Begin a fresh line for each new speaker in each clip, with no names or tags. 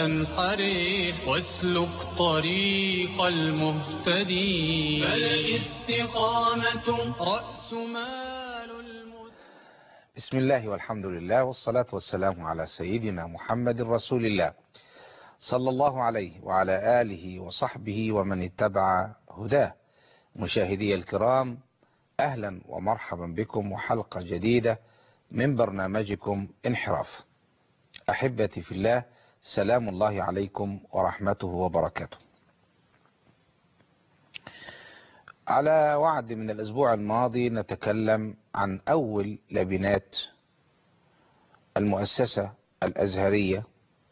تنحرف واسلك طريق المهتدي فالاستقامة رأس مال المت...
بسم الله والحمد لله والصلاة والسلام على سيدنا محمد رسول الله صلى الله عليه وعلى آله وصحبه ومن اتبع هداه مشاهدي الكرام أهلا ومرحبا بكم وحلقة جديدة من برنامجكم انحراف أحبتي في الله سلام الله عليكم ورحمته وبركاته على وعد من الأسبوع الماضي نتكلم عن أول لبنات المؤسسة الأزهرية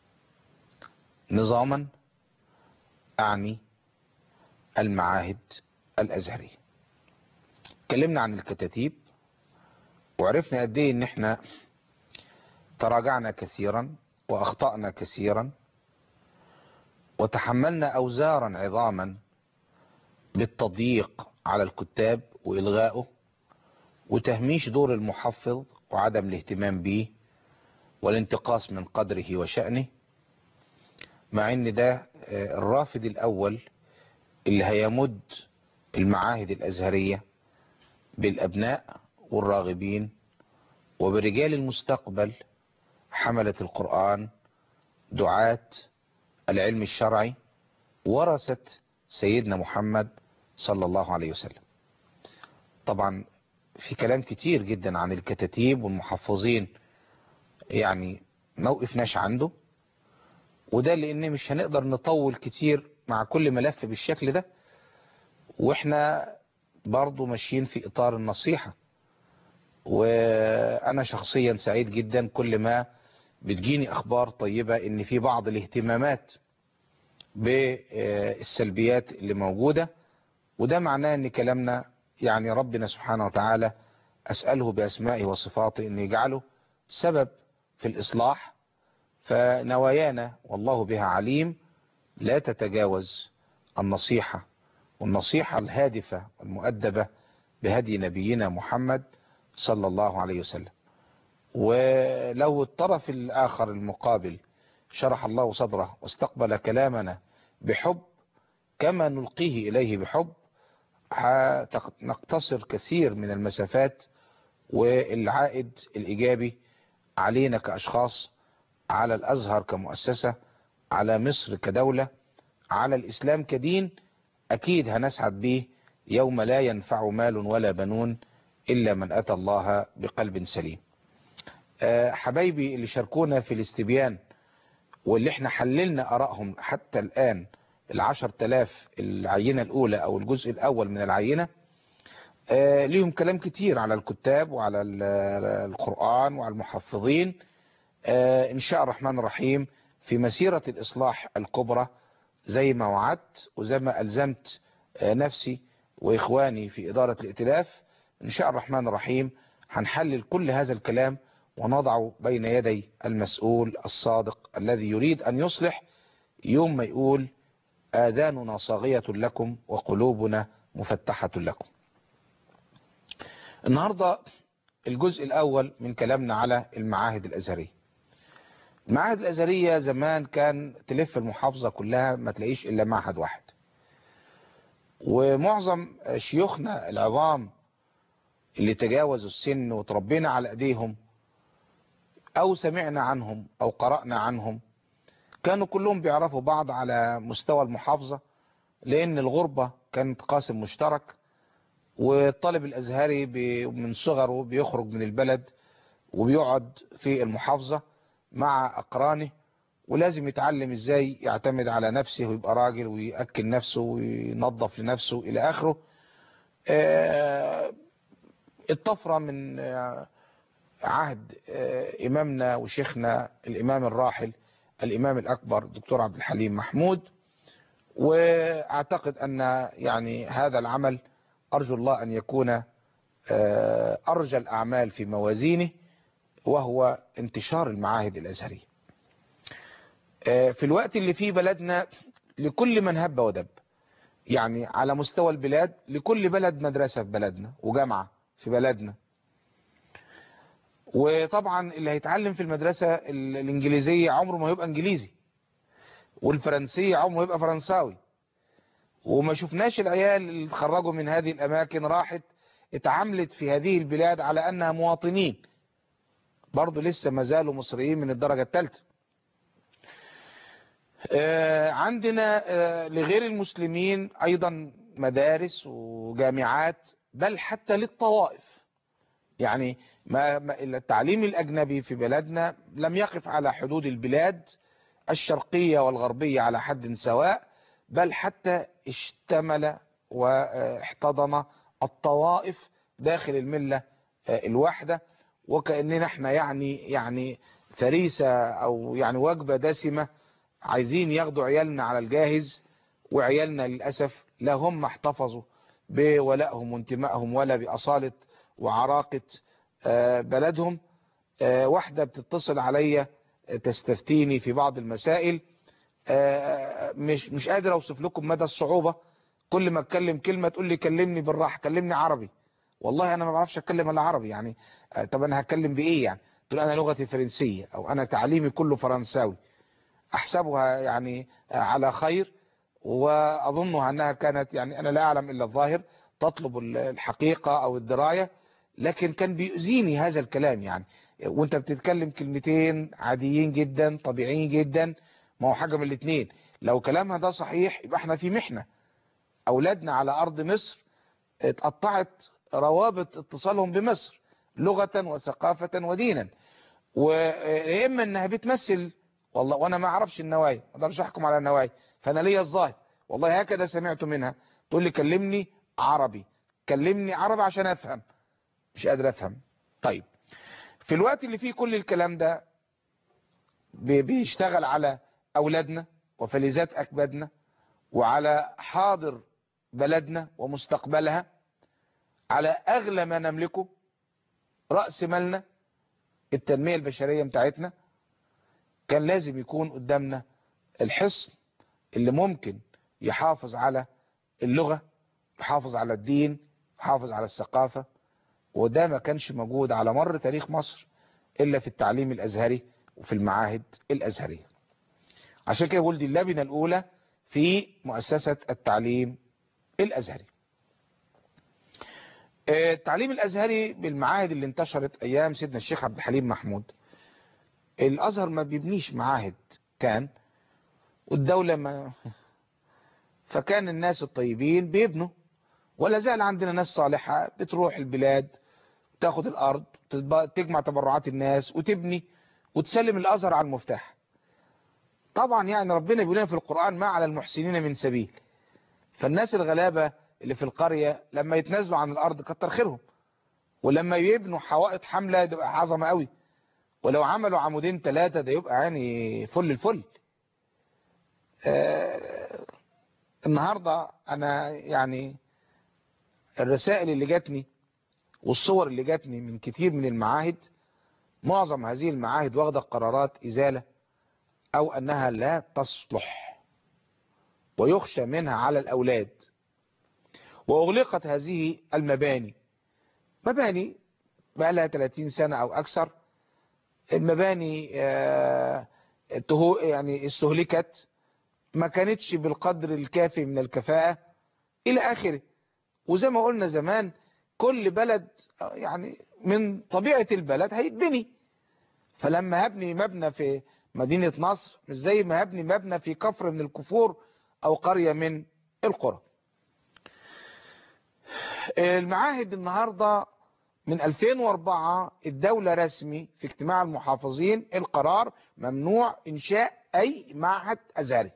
نظاما أعني المعاهد الأزهرية اتكلمنا عن الكتاتيب وعرفنا قد ايه ان احنا تراجعنا كثيرا واخطأنا كثيرا وتحملنا اوزارا عظاما بالتضييق على الكتاب والغائه وتهميش دور المحفظ وعدم الاهتمام به والانتقاص من قدره وشأنه مع ان ده الرافد الاول اللي هيمد المعاهد الازهرية بالابناء والراغبين وبرجال المستقبل حملة القرآن دعاة العلم الشرعي ورثة سيدنا محمد صلى الله عليه وسلم طبعا في كلام كتير جدا عن الكتاتيب والمحفظين يعني ما وقفناش عنده وده لان مش هنقدر نطول كتير مع كل ملف بالشكل ده واحنا برضو ماشيين في اطار النصيحة وانا شخصيا سعيد جدا كل ما بتجيني اخبار طيبة ان في بعض الاهتمامات بالسلبيات اللي موجودة وده معناه ان كلامنا يعني ربنا سبحانه وتعالى اسأله باسمائه وصفاته ان يجعله سبب في الاصلاح فنوايانا والله بها عليم لا تتجاوز النصيحة والنصيحة الهادفة والمؤدبة بهدي نبينا محمد صلى الله عليه وسلم ولو الطرف الآخر المقابل شرح الله صدره واستقبل كلامنا بحب كما نلقيه إليه بحب نقتصر كثير من المسافات والعائد الإيجابي علينا كأشخاص على الأزهر كمؤسسة على مصر كدولة على الإسلام كدين أكيد هنسعد به يوم لا ينفع مال ولا بنون إلا من أتى الله بقلب سليم حبايبي اللي شاركونا في الاستبيان واللي احنا حللنا أرائهم حتى الآن العشر تلاف العينة الأولى أو الجزء الأول من العينة ليهم كلام كتير على الكتاب وعلى القرآن وعلى المحفظين إن شاء الرحمن الرحيم في مسيرة الإصلاح الكبرى زي ما وعدت وزي ما ألزمت نفسي وإخواني في إدارة الائتلاف إن شاء الرحمن الرحيم هنحلل كل هذا الكلام ونضعه بين يدي المسؤول الصادق الذي يريد أن يصلح يوم ما يقول آذاننا صاغية لكم وقلوبنا مفتحة لكم النهاردة الجزء الأول من كلامنا على المعاهد الأزهرية المعاهد الأزهرية زمان كان تلف المحافظة كلها ما تلاقيش إلا معهد واحد ومعظم شيوخنا العظام اللي تجاوزوا السن وتربينا على ايديهم او سمعنا عنهم او قرأنا عنهم كانوا كلهم بيعرفوا بعض على مستوى المحافظة لان الغربة كانت قاسم مشترك والطالب الازهري من صغره بيخرج من البلد وبيقعد في المحافظة مع اقرانه ولازم يتعلم ازاي يعتمد على نفسه ويبقى راجل ويأكل نفسه وينظف لنفسه الى اخره الطفرة من عهد امامنا وشيخنا الامام الراحل الامام الاكبر دكتور عبد الحليم محمود واعتقد ان يعني هذا العمل ارجو الله ان يكون ارجى الاعمال في موازينه وهو انتشار المعاهد الازهريه في الوقت اللي فيه بلدنا لكل من هب ودب يعني على مستوى البلاد لكل بلد مدرسة في بلدنا وجامعة في بلدنا وطبعا اللي هيتعلم في المدرسة الانجليزية عمره ما يبقى انجليزي والفرنسي عمره يبقى فرنساوي وما شفناش العيال اللي اتخرجوا من هذه الاماكن راحت اتعاملت في هذه البلاد على انها مواطنين برضه لسه ما زالوا مصريين من الدرجة الثالثة عندنا آه، لغير المسلمين ايضا مدارس وجامعات بل حتى للطوائف يعني ما ما- التعليم الاجنبي في بلدنا لم يقف على حدود البلاد الشرقية والغربية على حد سواء بل حتى اشتمل واحتضن الطوائف داخل الملة آه، الواحدة وكأننا احنا يعني يعني ثريسة او يعني وجبة دسمة عايزين ياخدوا عيالنا على الجاهز وعيالنا للأسف لا هم احتفظوا بولائهم وانتمائهم ولا بأصالة وعراقة آه، بلدهم آه، واحدة بتتصل عليا آه، تستفتيني في بعض المسائل آه، مش مش قادر اوصف لكم مدى الصعوبة كل ما اتكلم كلمة تقول لي كلمني بالراحة كلمني عربي والله انا ما بعرفش اتكلم الا عربي يعني آه، طب انا هتكلم بايه يعني تقول انا لغتي فرنسية او انا تعليمي كله فرنساوي احسبها يعني آه، على خير واظنها انها كانت يعني انا لا اعلم الا الظاهر تطلب الحقيقة او الدراية لكن كان بيؤذيني هذا الكلام يعني وانت بتتكلم كلمتين عاديين جدا طبيعيين جدا ما هو حاجة من الاثنين لو كلامها ده صحيح يبقى احنا في محنة اولادنا على ارض مصر اتقطعت روابط اتصالهم بمصر لغة وثقافة ودينا ويا اما انها بتمثل والله وانا ما اعرفش النوايا ما اقدرش احكم على النوايا فانا ليا الظاهر والله هكذا سمعت منها تقول لي كلمني عربي كلمني عربي عشان افهم مش قادر افهم طيب في الوقت اللي فيه كل الكلام ده بي- بيشتغل على اولادنا وفلذات اكبادنا وعلى حاضر بلدنا ومستقبلها على اغلى ما نملكه رأس مالنا التنمية البشرية بتاعتنا كان لازم يكون قدامنا الحصن اللي ممكن يحافظ على اللغة يحافظ على الدين يحافظ على الثقافة وده ما كانش موجود على مر تاريخ مصر إلا في التعليم الأزهري وفي المعاهد الأزهرية عشان كده بقول دي اللبنة الأولى في مؤسسة التعليم الأزهري آه، التعليم الأزهري بالمعاهد اللي انتشرت أيام سيدنا الشيخ عبد الحليم محمود الأزهر ما بيبنيش معاهد كان والدولة ما فكان الناس الطيبين بيبنوا ولا زال عندنا ناس صالحة بتروح البلاد تاخد الأرض تتب- تجمع تبرعات الناس وتبني وتسلم الأزهر على المفتاح طبعا يعني ربنا بيقول لنا في القرآن ما على المحسنين من سبيل فالناس الغلابة اللي في القرية لما يتنازلوا عن الأرض كتر خيرهم ولما يبنوا حوائط حملة ده يبقى عظمة قوي ولو عملوا عمودين ثلاثة ده يبقى يعني فل الفل آه النهاردة أنا يعني الرسائل اللي جاتني والصور اللي جاتني من كتير من المعاهد معظم هذه المعاهد واخدة قرارات إزالة أو أنها لا تصلح ويخشى منها على الأولاد وأغلقت هذه المباني مباني بقى لها 30 سنة أو أكثر المباني آه، تهو- يعني استهلكت ما كانتش بالقدر الكافي من الكفاءة إلى آخره وزي ما قلنا زمان كل بلد آه، يعني من طبيعة البلد هيتبني فلما هبني مبنى في مدينة نصر مش زي ما هبني مبنى في كفر من الكفور أو قرية من القرى المعاهد النهاردة من 2004 الدولة رسمي في اجتماع المحافظين القرار ممنوع إنشاء أي معهد أزهري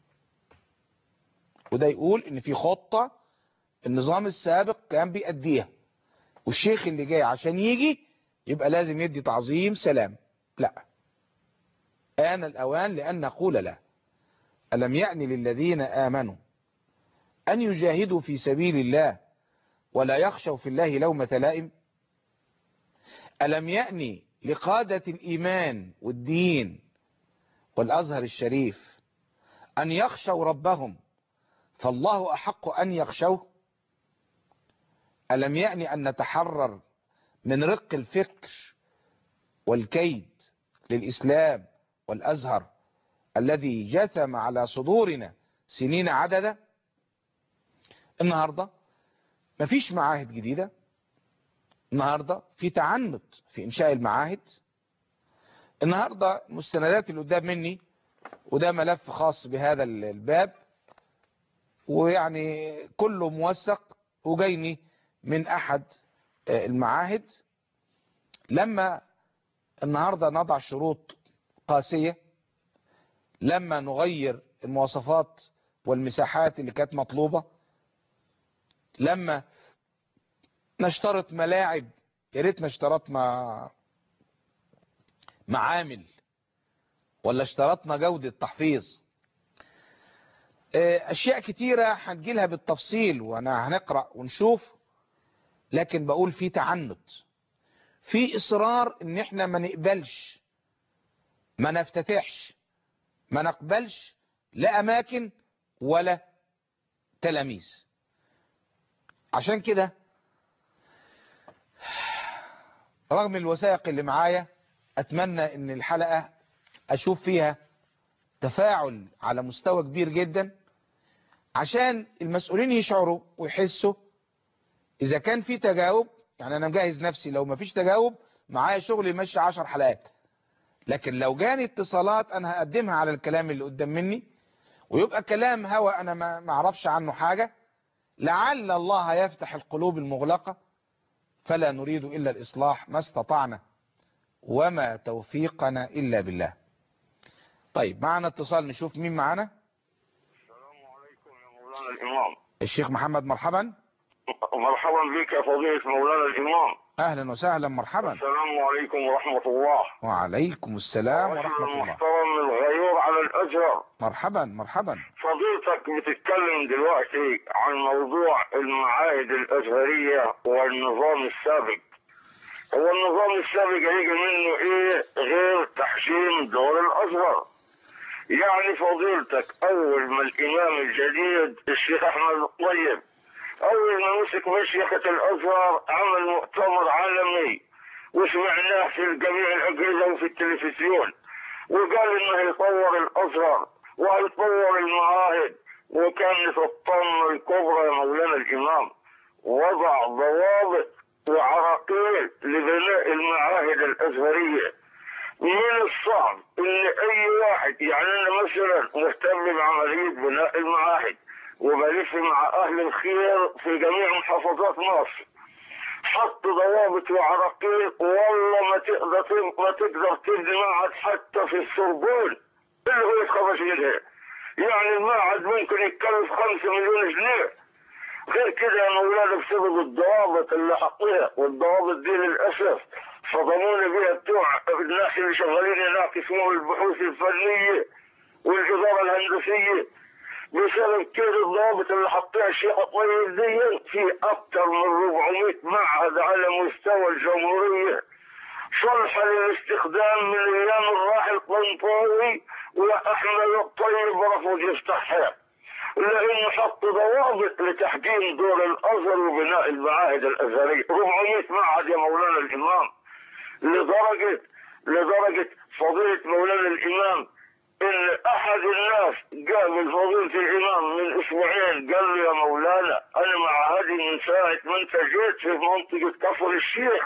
وده يقول إن في خطة النظام السابق كان بيأديها والشيخ اللي جاي عشان يجي يبقى لازم يدي تعظيم سلام لا آن الأوان لأن نقول لا ألم يأن للذين آمنوا أن يجاهدوا في سبيل الله ولا يخشوا في الله لومة لائم ألم يأني لقادة الإيمان والدين والأزهر الشريف أن يخشوا ربهم فالله أحق أن يخشوه ألم يأني أن نتحرر من رق الفكر والكيد للإسلام والأزهر الذي جثم على صدورنا سنين عددا النهاردة مفيش معاهد جديدة النهاردة في تعنت في إنشاء المعاهد النهاردة المستندات اللي قدام مني وده ملف خاص بهذا الباب ويعني كله موثق وجايني من أحد المعاهد لما النهاردة نضع شروط قاسية لما نغير المواصفات والمساحات اللي كانت مطلوبة لما نشترط ملاعب يا ريتنا اشترطنا معامل ولا اشترطنا جودة تحفيظ اشياء كتيرة هنجيلها بالتفصيل وانا هنقرأ ونشوف لكن بقول في تعنت في اصرار ان احنا ما نقبلش ما نفتتحش ما نقبلش لا اماكن ولا تلاميذ عشان كده رغم الوثائق اللي معايا اتمنى ان الحلقة اشوف فيها تفاعل على مستوى كبير جدا عشان المسؤولين يشعروا ويحسوا اذا كان في تجاوب يعني انا مجهز نفسي لو ما فيش تجاوب معايا شغل يمشي عشر حلقات لكن لو جاني اتصالات انا هقدمها على الكلام اللي قدام مني ويبقى كلام هوى انا ما اعرفش عنه حاجة لعل الله يفتح القلوب المغلقة فلا نريد الا الاصلاح ما استطعنا وما توفيقنا الا بالله طيب معنا اتصال نشوف مين معنا
السلام عليكم يا مولانا الإمام
الشيخ محمد مرحبا
مرحبا بك يا فضيلة مولانا الإمام
اهلا وسهلا مرحبا
السلام عليكم ورحمة الله
وعليكم السلام ورحمة الله
المحترم الغيور على الأزهر
مرحبا مرحبا
فضيلتك بتتكلم دلوقتي عن موضوع المعاهد الأزهرية والنظام السابق هو النظام السابق هيجي منه ايه غير تحسين دور الأزهر يعني فضيلتك أول ما الإمام الجديد الشيخ أحمد الطيب أول ما مسك مشيخة الأزهر عمل مؤتمر عالمي وسمعناه في جميع الأجهزة وفي التلفزيون وقال إنه هيطور الأزهر وهيطور المعاهد وكانت الطامة الكبرى يا مولانا الإمام وضع ضوابط وعراقيل لبناء المعاهد الأزهرية من الصعب ان اي واحد يعني انا مثلا مهتم بعمليه بناء المعاهد وبلف مع اهل الخير في جميع محافظات مصر حط ضوابط وعراقيل والله ما تقدر ما تقدر تبني معهد حتى في السربون اللي هو يتخرج منها يعني المعهد ممكن يتكلف خمسة مليون جنيه غير كده يا مولانا بسبب الضوابط اللي حطيها والضوابط دي للاسف صدمونا بيها بتوع الناس اللي شغالين هناك اسمهم البحوث الفنيه والاداره الهندسيه بسبب كده الضوابط اللي حطيها الشيخ الطيب دي في اكثر من 400 معهد على مستوى الجمهوريه صلحة للاستخدام من ايام الراحل طنطاوي واحمد الطيب رفض يفتحها لانه حط ضوابط لتحجيم دور الازهر وبناء المعاهد الازهريه 400 معهد يا مولانا الامام لدرجه لدرجه فضيله مولانا الامام ان احد الناس قابل فضيله الامام من اسبوعين قال له يا مولانا انا معهدي من ساعه ما انت جيت في منطقه كفر الشيخ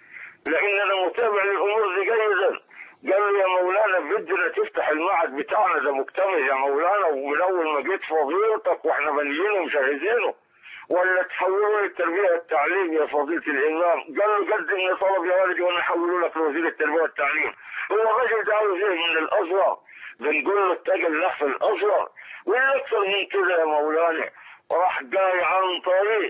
لان انا متابع للامور دي جيدا قال لي يا مولانا بدنا تفتح المعهد بتاعنا ده مكتمل يا مولانا ومن اول ما جيت فضيلتك واحنا بنيينه ومجهزينه ولا تحولوا للتربيه والتعليم يا فضيله الامام قال له قدم لي طلب يا والدي وانا احوله لك لوزير التربيه والتعليم هو الراجل ده عاوز ايه من الازهر بنقول له اتجه له في الازهر والاكثر من كده يا مولانا راح جاي عن طريق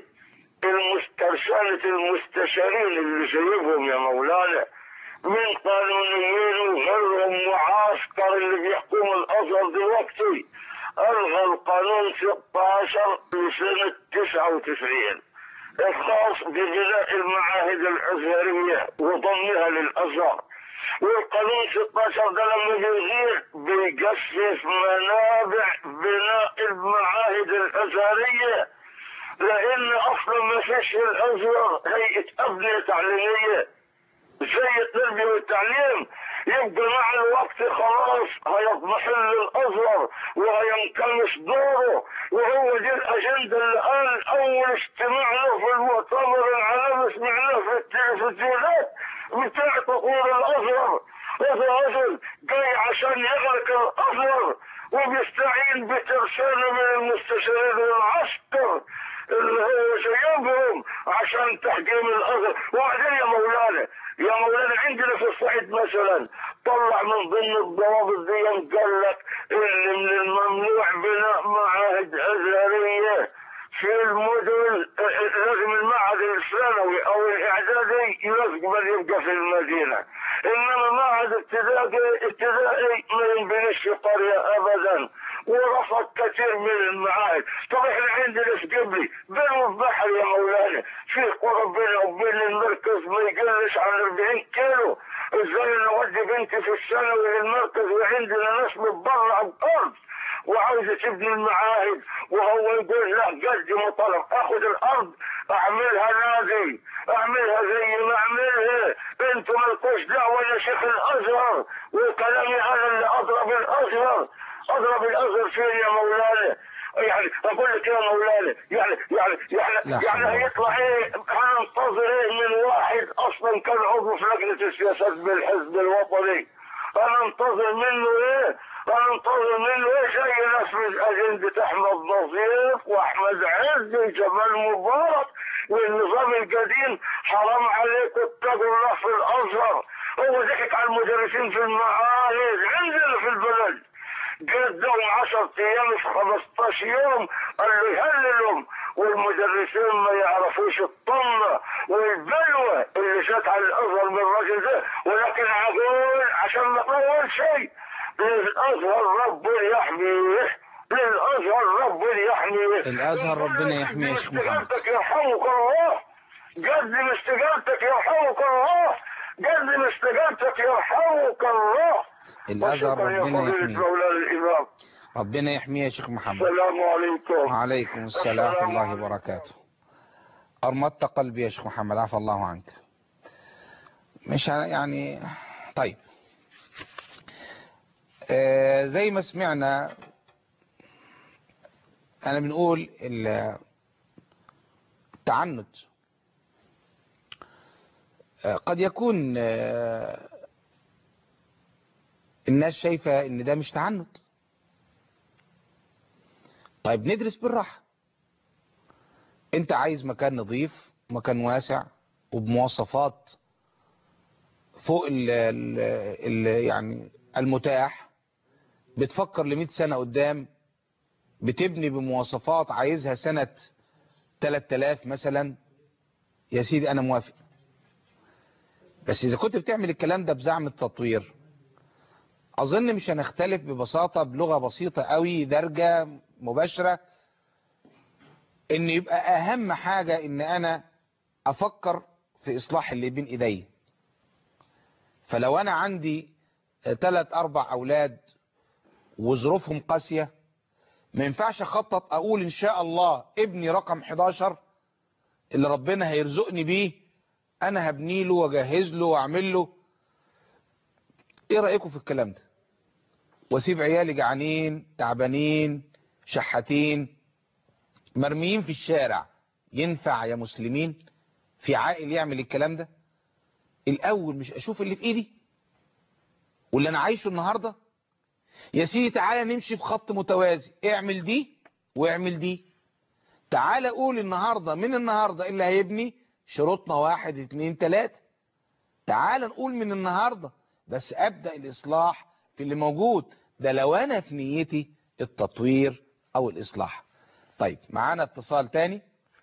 المسترسلة المستشارين اللي جايبهم يا مولانا من قانونيين وغيرهم معسكر اللي بيحكموا الازهر دلوقتي الغى القانون 16 لسنه 99 الخاص ببناء المعاهد الازهريه وضمها للازهر والقانون 16 ده لما بيغير بيجسس منابع بناء المعاهد الازهريه لان اصلا ما فيش في الازهر هيئه ابنيه تعليميه زي التربية والتعليم يبقى مع الوقت خلاص هيضمحل الازهر وهينكمش دوره وهو دي الاجنده اللي قال اول اجتماع له في المؤتمر العالمي سمعناه في التلفزيونات بتاع تطوير الازهر هذا رجل جاي عشان يغلق الازهر وبيستعين بترسانه من المستشارين والعسكر اللي هو جايبهم عشان تحكيم الازهر وبعدين يا مولانا يا مولانا عندنا في الصعيد مثلا طلع من ضمن الضوابط دي قال لك ان من الممنوع بناء معاهد ازهريه في المدن لازم المعهد الثانوي او الاعدادي لازم يبقى في المدينه انما معهد ابتدائي ابتدائي ما ينبنيش في قريه ابدا ورفض كثير من المعاهد طب احنا عندنا في قبلي بين البحر يا مولانا في قرى بيننا وبين المركز ما يقلش عن 40 كيلو ازاي نودي بنتي في الثانوي للمركز وعندنا ناس متبرع بارض وعاوزه تبني المعاهد وهو يقول لا قدي مطلب اخذ الارض اعملها نادي اعملها زي ما اعملها انتم مالكوش دعوه يا شيخ الازهر وكلامي انا اللي اضرب الازهر اضرب الازهر فين يا مولانا يعني اقول لك يا مولانا يعني يعني
لا
يعني يعني
حول ولا
هيطلع ايه هننتظر ايه من واحد اصلا كان عضو في لجنه السياسات بالحزب الوطني هننتظر منه ايه هننتظر منه ايه زي ناس من اجنده احمد نظيف واحمد عز وجمال مبارك والنظام القديم حرام عليكم اتقوا الله في الازهر هو ضحك على المدرسين في المعاهد عندنا في البلد قدهم 10 ايام في 15 يوم قال له يهللهم والمدرسين ما يعرفوش الطمة والبلوى اللي جت على الازهر من الراجل ده ولكن اقول عشان ما اقول شيء للازهر رب يحميه للازهر رب يحميه
الأزهر ربنا يحميه يا شيخ محمد.
استجابتك يرحمك الله قدم استجابتك يرحمك الله قدم استجابتك يرحمك الله
الأزهر
وشكرا يا
ربنا
فضيلة
يحميه
مولانا الإمام
ربنا يحميه يا شيخ محمد
السلام عليكم
وعليكم السلام ورحمة الله
السلام
وبركاته أرمدت قلبي يا شيخ محمد عفى الله عنك مش ه- يعني طيب آه زي ما سمعنا أنا بنقول ال- التعنت آه قد يكون آه الناس شايفة إن ده مش تعنت طيب ندرس بالراحة انت عايز مكان نظيف مكان واسع وبمواصفات فوق ال ال ال يعني المتاح بتفكر لمئة سنة قدام بتبني بمواصفات عايزها سنة 3000 مثلا يا سيدي انا موافق بس اذا كنت بتعمل الكلام ده بزعم التطوير اظن مش هنختلف ببساطة بلغة بسيطة قوي درجة مباشرة ان يبقى اهم حاجة ان انا افكر في اصلاح اللي بين ايدي فلو انا عندي ثلاث اربع اولاد وظروفهم قاسية ما ينفعش اخطط اقول ان شاء الله ابني رقم 11 اللي ربنا هيرزقني بيه انا هبني له واجهز له واعمل له ايه رأيكم في الكلام ده واسيب عيالي جعانين تعبانين شحاتين مرميين في الشارع ينفع يا مسلمين في عائل يعمل الكلام ده الاول مش اشوف اللي في ايدي واللي انا عايشه النهاردة يا سيدي تعالى نمشي في خط متوازي اعمل دي واعمل دي تعالى قول النهاردة من النهاردة اللي هيبني شروطنا واحد اتنين تلاتة تعالى نقول من النهاردة بس ابدأ الاصلاح في اللي موجود ده لو انا في نيتي التطوير او الاصلاح طيب معانا اتصال تاني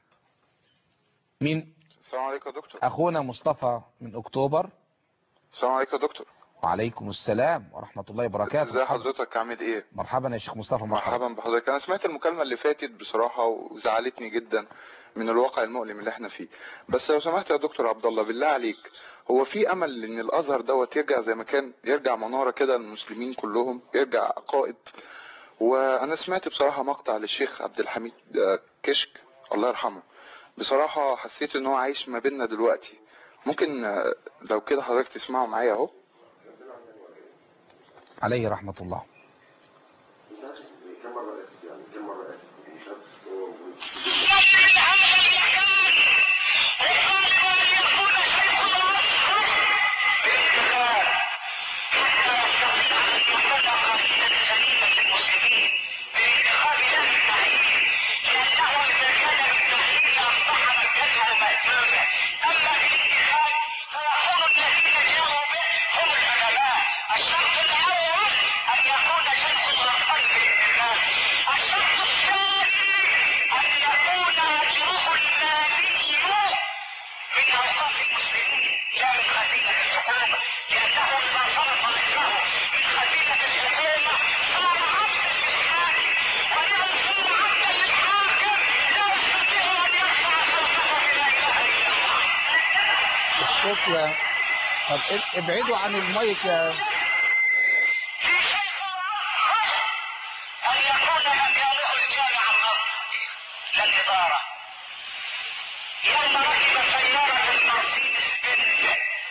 مين
السلام عليكم يا دكتور
اخونا مصطفى من اكتوبر
السلام عليكم يا دكتور
وعليكم السلام ورحمة الله وبركاته
ازي
مرحبا,
حضرتك عامل ايه
مرحبا يا شيخ مصطفى مرحبا
مرحبا بحضرتك انا سمعت المكالمة اللي فاتت بصراحة وزعلتني جدا من الواقع المؤلم اللي احنا فيه بس لو سمحت يا دكتور عبد الله بالله عليك هو في امل ان الازهر دوت يرجع زي ما كان يرجع منارة كده للمسلمين كلهم يرجع قائد وانا سمعت بصراحة مقطع للشيخ عبد الحميد آه، كشك الله يرحمه بصراحة حسيت ان هو عايش ما بيننا دلوقتي ممكن آه، لو كده حضرتك تسمعوا معايا اهو
عليه رحمة الله
الشرط الأول أن يكون شيخ مرفق بالانتخاب الشرط الثاني أن يكون أجره المالي من أوقاف المسلمين لا من خزينة الحكومة لأنه إذا صرف أجره من خزينة الحكومة صار عبدا للحاكم وإذا صار عبدا للحاكم لا يستطيع أن يرفع صوته بلا إله إلا الله
الصوت يا طب اب- ابعدوا عن المايك يا
في شيخ أن يكون مكانه الجامع الأرض لا الإدارة يوم ركب سيارة المرسيدس بنز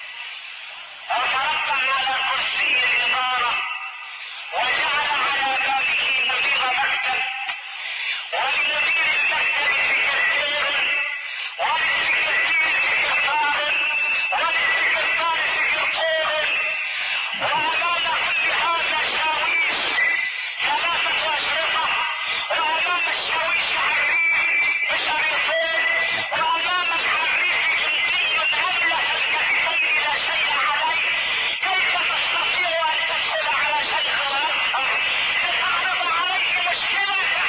وتربع على كرسي الإدارة وجعل على بابه مدير مكتب ولمدير المكتب سكرتير وللسكرتير سكرتار وللسكرتار سكرتور وأمام كل هذا شاويش ثلاثة أشرطة وأمام الشاويش عريف بشريطين وأمام العريف جندي أملس الكتفين لا شيء عليه كيف تستطيع أن تدخل على شيخ الأزهر لتعرض عليه مشكلة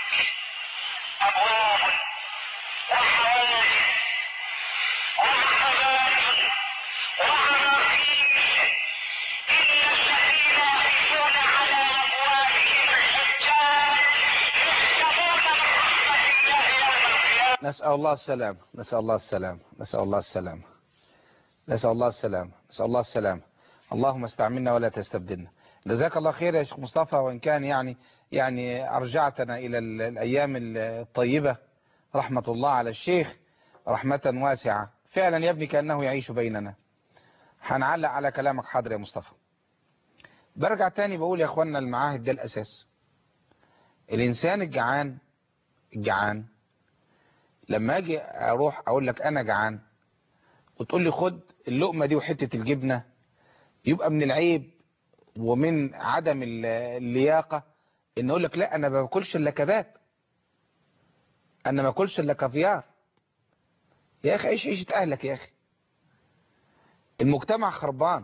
أبواب وحواجز وعقبات وعراقيل إن الذين يقفون على أبوابهم الحجاج يحسبون من رحمة الله يوم القيامة
نسأل الله السلام نسأل الله السلام نسأل الله السلام نسأل الله السلام نسأل الله السلام اللهم استعملنا ولا تستبدلنا جزاك الله خير يا شيخ مصطفى وإن كان يعني يعني أرجعتنا إلى ال- الأيام الطيبة رحمة الله على الشيخ رحمة واسعة فعلا يا ابني كأنه يعيش بيننا هنعلق على كلامك حاضر يا مصطفى برجع تاني بقول يا اخوانا المعاهد ده الأساس الإنسان الجعان الجعان لما اجي اروح اقول لك انا جعان وتقول لي خد اللقمه دي وحته الجبنه يبقى من العيب ومن عدم ال- اللياقه ان اقول لك لا انا ما باكلش الا كباب انا ما باكلش الا كافيار يا اخي عيش عيشه اهلك يا اخي المجتمع خربان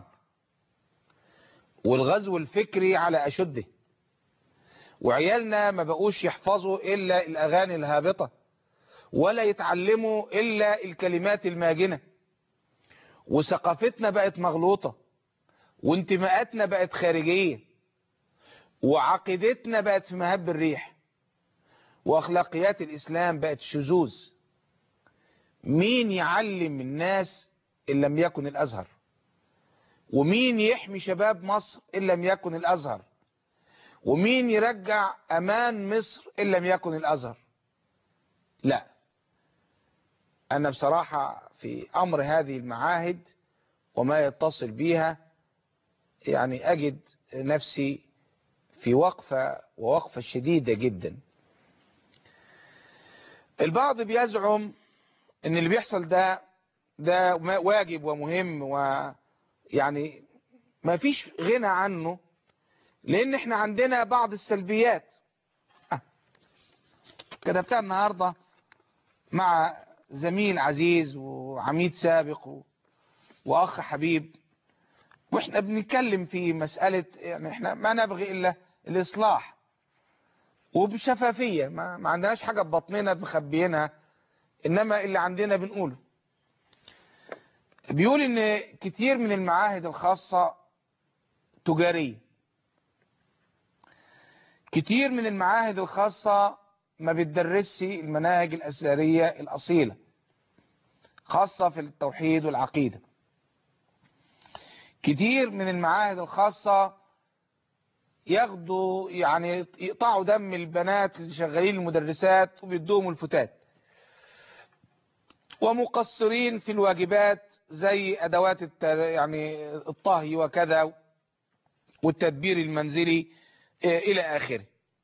والغزو الفكري على اشده وعيالنا ما بقوش يحفظوا الا الاغاني الهابطه ولا يتعلموا إلا الكلمات الماجنة وثقافتنا بقت مغلوطة وانتماءاتنا بقت خارجية وعقيدتنا بقت في مهب الريح وأخلاقيات الإسلام بقت شذوذ مين يعلم الناس إن لم يكن الأزهر ومين يحمي شباب مصر إن لم يكن الأزهر ومين يرجع أمان مصر إن لم يكن الأزهر لا أنا بصراحة في أمر هذه المعاهد وما يتصل بها يعني أجد نفسي في وقفة ووقفة شديدة جدا البعض بيزعم ان اللي بيحصل ده ده ما- واجب ومهم ويعني ما فيش غنى عنه لان احنا عندنا بعض السلبيات آه. كتبتها النهارده مع زميل عزيز وعميد سابق و... واخ حبيب واحنا بنتكلم في مسألة يعني احنا ما نبغي الا الاصلاح وبشفافية ما, ما عندناش حاجة ببطننا مخبيينها انما اللي عندنا بنقوله بيقول ان كتير من المعاهد الخاصة تجارية كتير من المعاهد الخاصة ما بتدرسش المناهج الأزهرية الأصيلة خاصة في التوحيد والعقيدة كتير من المعاهد الخاصة ياخدوا يعني يقطعوا دم البنات اللي شغالين المدرسات وبيدوهم الفتات ومقصرين في الواجبات زي ادوات الت- يعني الطهي وكذا والتدبير المنزلي آه، الى اخره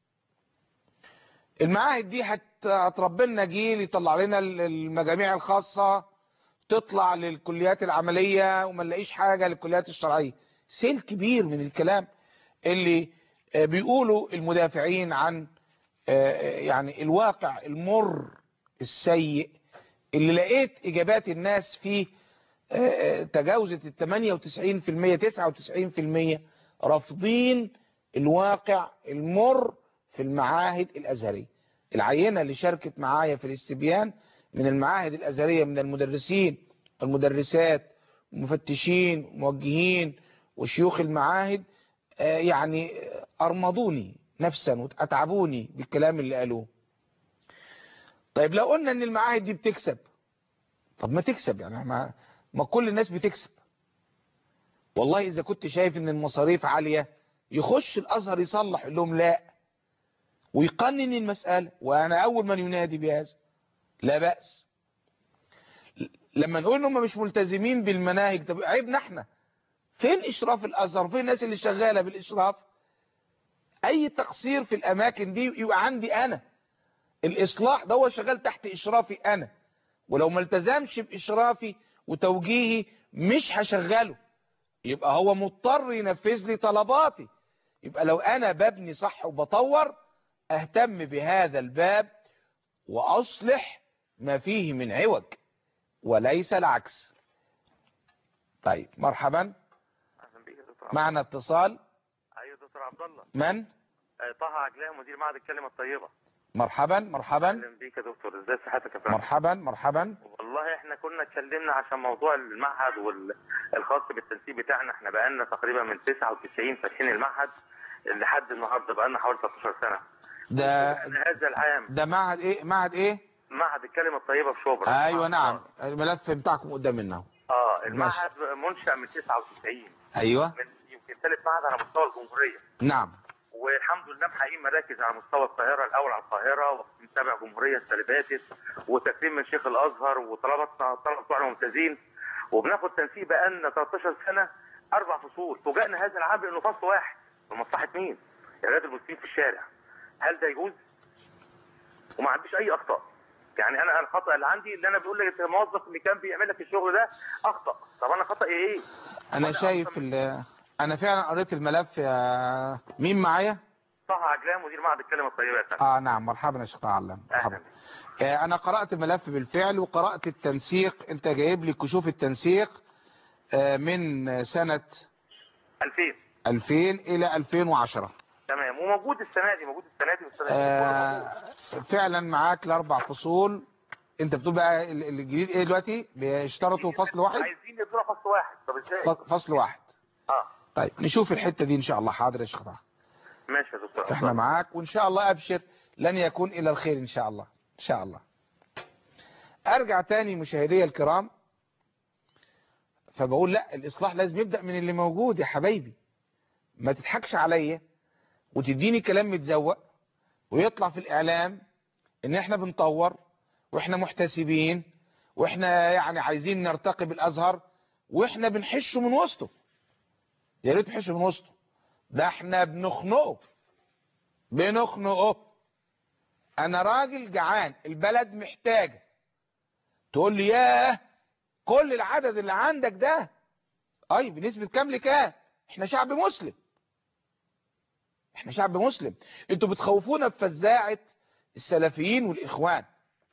المعاهد دي هت- هتربي لنا جيل يطلع لنا ال- المجاميع الخاصة تطلع للكليات العملية وما نلاقيش حاجة للكليات الشرعية سيل كبير من الكلام اللي آه، بيقولوا المدافعين عن آه، يعني الواقع المر السيء اللي لقيت اجابات الناس فيه آه، آه، تجاوزت ال 98% 99% رافضين الواقع المر في المعاهد الازهريه العينه اللي شاركت معايا في الاستبيان من المعاهد الازهريه من المدرسين والمدرسات ومفتشين وموجهين وشيوخ المعاهد آه، يعني آه، ارمضوني نفسا واتعبوني بالكلام اللي قالوه طيب لو قلنا ان المعاهد دي بتكسب طب ما تكسب يعني ما, ما كل الناس بتكسب والله اذا كنت شايف ان المصاريف عالية يخش الازهر يصلح يقول لهم لا ويقنن المسألة وانا اول من ينادي بهذا لا بأس لما نقول ان هم مش ملتزمين بالمناهج طب عيبنا احنا فين اشراف الازهر فين الناس اللي شغالة بالاشراف اي تقصير في الاماكن دي يبقى عندي انا الاصلاح ده هو شغال تحت اشرافي انا ولو ما التزمش باشرافي وتوجيهي مش هشغله يبقى هو مضطر ينفذ لي طلباتي يبقى لو انا ببني صح وبطور اهتم بهذا الباب واصلح ما فيه من عوج وليس العكس طيب مرحبا
اهلا بيك يا دكتور عبد
معنا اتصال
ايوه دكتور عبد الله
من
آه، طه عجلاه مدير معهد الكلمه الطيبه
مرحبا مرحبا
اهلا بيك يا دكتور ازاي صحتك يا فندم
مرحبا مرحبا
والله احنا كنا اتكلمنا عشان موضوع المعهد والخاص بالتنسيق بتاعنا احنا بقالنا تقريبا من 99 فاتحين المعهد لحد النهارده بقالنا حوالي 13 سنه
ده
هذا العام
ده معهد ايه معهد ايه
معهد الكلمه الطيبه في شبرا
ايوه
معهد
نعم
خاص.
الملف بتاعكم قدامنا اهو
اه المعهد منشأ من 99
ايوه
من يمكن ثالث معهد على مستوى الجمهوريه
نعم
والحمد لله محققين مراكز على مستوى القاهره الاول على القاهره واخدين سابع جمهوريه السنه اللي فاتت وتكريم من شيخ الازهر وطلبتنا الطلبه بتوعنا ممتازين وبناخد تنسيق بقالنا 13 سنه اربع فصول فوجئنا هذا العام بانه فصل واحد لمصلحه مين؟ اعداد المسلمين في الشارع هل ده يجوز؟ وما عنديش اي اخطاء يعني انا الخطا اللي عندي اللي انا بقول لك الموظف اللي كان بيعمل لك الشغل ده اخطا طب انا خطا ايه؟
انا
وأنا
شايف
أصلاً
ال- انا فعلا قريت الملف يا مين معايا
طه عجلان مدير معهد الكلمه الطيبه يا فندم
اه نعم مرحبا يا شيخ تعلم مرحبا
اهلا
آه انا قرأت الملف بالفعل وقرأت التنسيق انت جايب لي كشوف التنسيق آه من سنة
2000
2000 الى 2010
تمام وموجود السنه دي موجود السنه دي والسنه دي كله موجود.
آه فعلا معاك الاربع فصول انت بتقول بقى ال- الجديد ايه دلوقتي بيشترطوا فصل واحد
عايزين يدونا فصل واحد طب ازاي؟
ف- فصل واحد
اه
طيب نشوف الحتة دي ان شاء الله حاضر يا شيخ تعلم.
ماشي يا دكتور
احنا معاك وان شاء الله ابشر لن يكون الى الخير ان شاء الله ان شاء الله ارجع تاني مشاهدي الكرام فبقول لا الاصلاح لازم يبدأ من اللي موجود يا حبايبي ما تضحكش عليا وتديني كلام متزوق ويطلع في الاعلام ان احنا بنطور واحنا محتسبين واحنا يعني عايزين نرتقي بالازهر واحنا بنحشه من وسطه يا ريت نحشه من وسطه ده احنا بنخنقه بنخنقه انا راجل جعان البلد محتاجه تقول لي ياه كل العدد اللي عندك ده اي بنسبة كام لكام احنا شعب مسلم احنا شعب مسلم انتوا بتخوفونا بفزاعة السلفيين والاخوان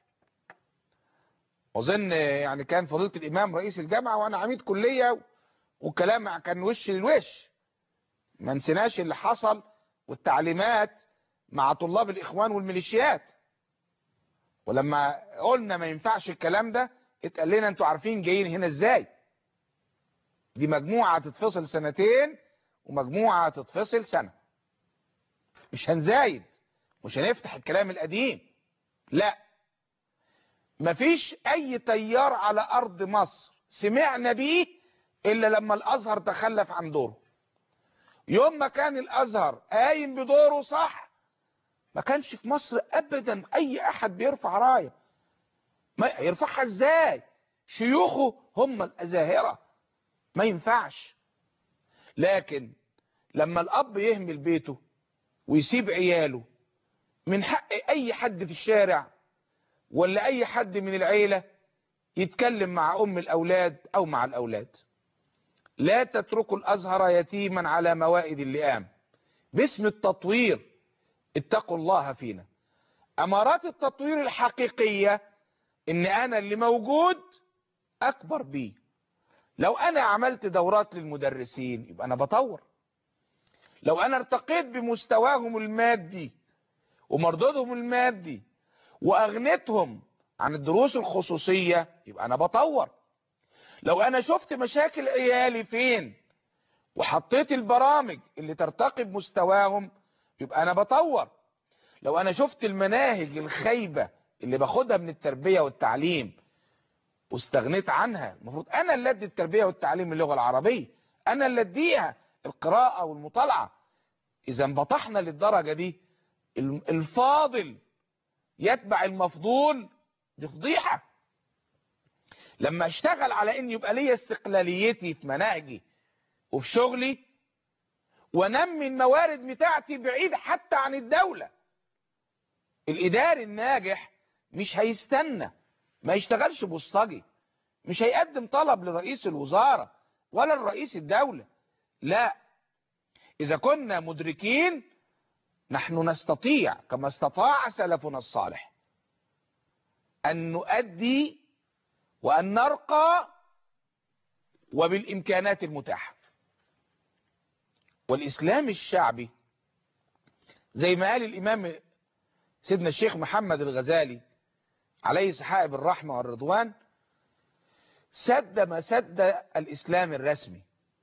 اظن يعني كان فضيلة الامام رئيس الجامعة وانا عميد كلية والكلام كان وش للوش ما نسيناش اللي حصل والتعليمات مع طلاب الاخوان والميليشيات ولما قلنا ما ينفعش الكلام ده اتقال لنا انتوا عارفين جايين هنا ازاي دي مجموعة تتفصل سنتين ومجموعة تتفصل سنة مش هنزايد مش هنفتح الكلام القديم لا مفيش اي تيار على ارض مصر سمعنا بيه الا لما الازهر تخلف عن دوره يوم ما كان الازهر قايم بدوره صح ما كانش في مصر ابدا اي احد بيرفع رايه ما يرفعها ازاي شيوخه هم الازاهرة ما ينفعش لكن لما الاب يهمل بيته ويسيب عياله من حق اي حد في الشارع ولا اي حد من العيلة يتكلم مع ام الاولاد او مع الاولاد لا تتركوا الازهر يتيما على موائد اللئام باسم التطوير اتقوا الله فينا امارات التطوير الحقيقية ان انا اللي موجود اكبر بيه لو انا عملت دورات للمدرسين يبقى انا بطور لو انا ارتقيت بمستواهم المادي ومردودهم المادي واغنتهم عن الدروس الخصوصية يبقى انا بطور لو انا شفت مشاكل عيالي فين وحطيت البرامج اللي ترتقي بمستواهم يبقى انا بطور لو انا شفت المناهج الخايبة اللي باخدها من التربية والتعليم واستغنيت عنها المفروض انا اللي ادي التربية والتعليم اللغة العربية انا اللي اديها القراءة والمطالعة اذا انبطحنا للدرجة دي الفاضل يتبع المفضول دي فضيحة لما اشتغل على ان يبقى لي استقلاليتي في مناهجي وفي شغلي ونمي الموارد بتاعتي بعيد حتى عن الدولة الاداري الناجح مش هيستنى ما يشتغلش بوسطجي مش هيقدم طلب لرئيس الوزارة ولا لرئيس الدولة لا اذا كنا مدركين نحن نستطيع كما استطاع سلفنا الصالح ان نؤدي وان نرقى وبالامكانات المتاحة والاسلام الشعبي زي ما قال الامام سيدنا الشيخ محمد الغزالي عليه سحائب الرحمة والرضوان سد ما سد الاسلام الرسمي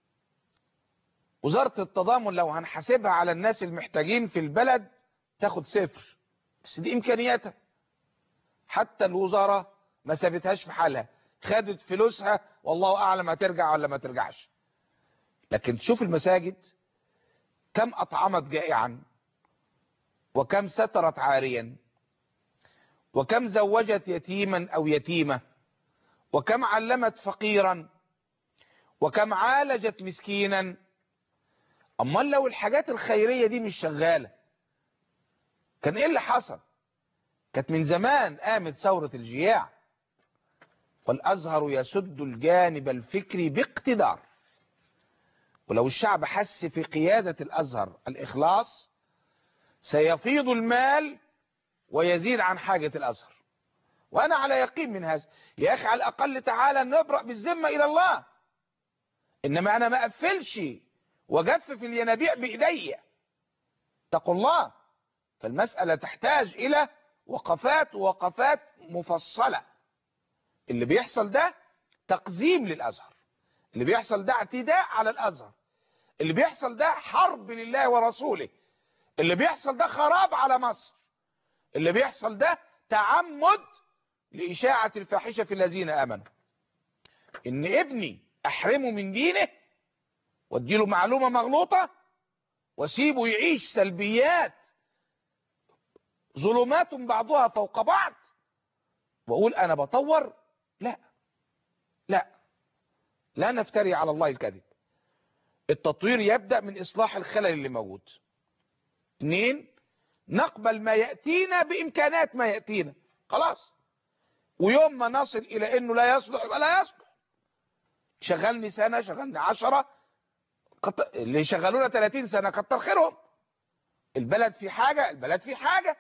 وزارة التضامن لو هنحاسبها على الناس المحتاجين في البلد تاخد صفر بس دي امكانياتها حتى الوزارة ما سابتهاش في حالها خدت فلوسها والله اعلم هترجع ولا ما ترجعش لكن تشوف المساجد كم اطعمت جائعا وكم سترت عاريا وكم زوجت يتيما او يتيمة وكم علمت فقيرا وكم عالجت مسكينا امال لو الحاجات الخيرية دي مش شغالة كان ايه اللي حصل كانت من زمان قامت ثورة الجياع والازهر يسد الجانب الفكري باقتدار ولو الشعب حس في قيادة الازهر الاخلاص سيفيض المال ويزيد عن حاجة الازهر وانا على يقين من هذا يا اخي على الاقل تعالى نبرأ بالذمة الى الله انما انا ما اقفلش وجفف الينابيع بايديا اتقوا الله فالمسألة تحتاج الى وقفات وقفات مفصلة اللي بيحصل ده تقزيم للازهر اللي بيحصل ده اعتداء على الازهر اللي بيحصل ده حرب لله ورسوله اللي بيحصل ده خراب على مصر اللي بيحصل ده تعمد لإشاعة الفاحشة في الذين آمنوا إن ابني أحرمه من دينه واديله معلومة مغلوطة واسيبه يعيش سلبيات ظلمات بعضها فوق بعض واقول انا بطور لا لا لا نفتري على الله الكذب التطوير يبدأ من اصلاح الخلل اللي موجود اثنين نقبل ما يأتينا بامكانات ما يأتينا خلاص ويوم ما نصل الى انه لا يصلح يبقى لا يصلح شغلني سنة شغلني عشرة قط... اللي شغلونا 30 سنة كتر خيرهم البلد في حاجة البلد في حاجة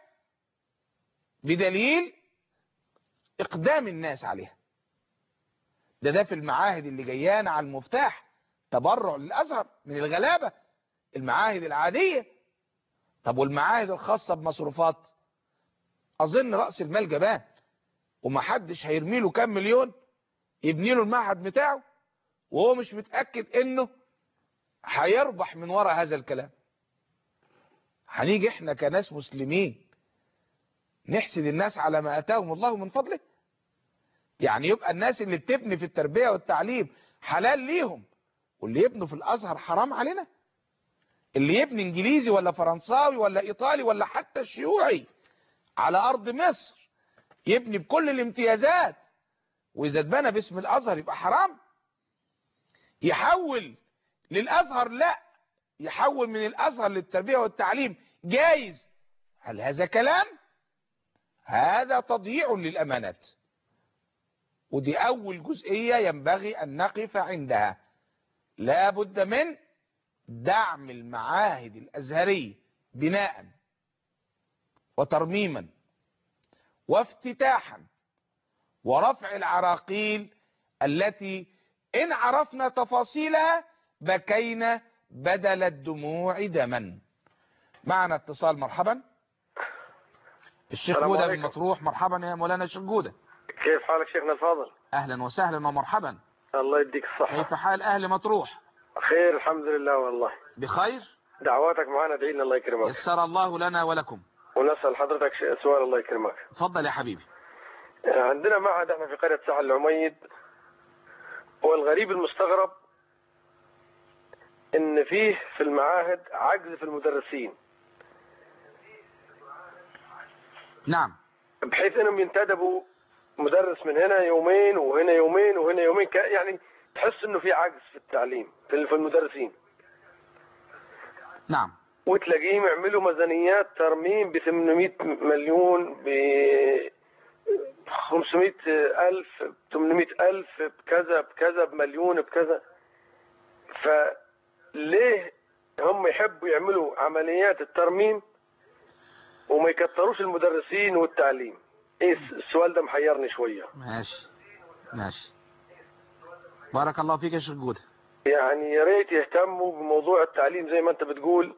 بدليل اقدام الناس عليها ده ده في المعاهد اللي جيانا على المفتاح تبرع للازهر من الغلابة المعاهد العادية طب والمعاهد الخاصة بمصروفات اظن رأس المال جبان ومحدش هيرمي له كام مليون يبني له المعهد بتاعه وهو مش متأكد انه هيربح من وراء هذا الكلام هنيجي احنا كناس مسلمين نحسد الناس على ما اتاهم الله من فضله يعني يبقى الناس اللي بتبني في التربية والتعليم حلال ليهم واللي يبنوا في الازهر حرام علينا اللي يبني انجليزي ولا فرنساوي ولا ايطالي ولا حتى شيوعي على ارض مصر يبني بكل الامتيازات واذا اتبنى باسم الازهر يبقى حرام يحول للازهر لا يحول من الازهر للتربيه والتعليم جايز هل هذا كلام هذا تضييع للامانات ودي اول جزئيه ينبغي ان نقف عندها لا بد من دعم المعاهد الازهريه بناء وترميما وافتتاحا ورفع العراقيل التي ان عرفنا تفاصيلها بكينا بدل الدموع دما معنا اتصال مرحبا الشيخ
السلام
جودة من
عليكم.
مطروح مرحبا يا مولانا الشيخ جودة
كيف حالك شيخنا الفاضل؟
اهلا وسهلا ومرحبا
الله يديك الصحة
كيف حال اهل مطروح
خير الحمد لله والله
بخير
دعواتك معنا ادعي لنا الله يكرمك
يسر الله لنا ولكم
ونسأل حضرتك ش- سؤال الله يكرمك
تفضل يا حبيبي
عندنا معهد احنا في قرية ساحل العميد والغريب المستغرب ان فيه في المعاهد عجز في المدرسين
نعم
بحيث انهم ينتدبوا مدرس من هنا يومين وهنا يومين وهنا يومين ك- يعني تحس انه في عجز في التعليم في في المدرسين
نعم
وتلاقيهم يعملوا ميزانيات ترميم ب 800 مليون ب 500 ألف ب 800 ألف بكذا بكذا بمليون بكذا فليه هم يحبوا يعملوا عمليات الترميم وما يكتروش المدرسين والتعليم ايه السؤال ده محيرني شويه
ماشي ماشي بارك الله فيك يا شيخ جودة
يعني يا ريت يهتموا بموضوع التعليم زي ما انت بتقول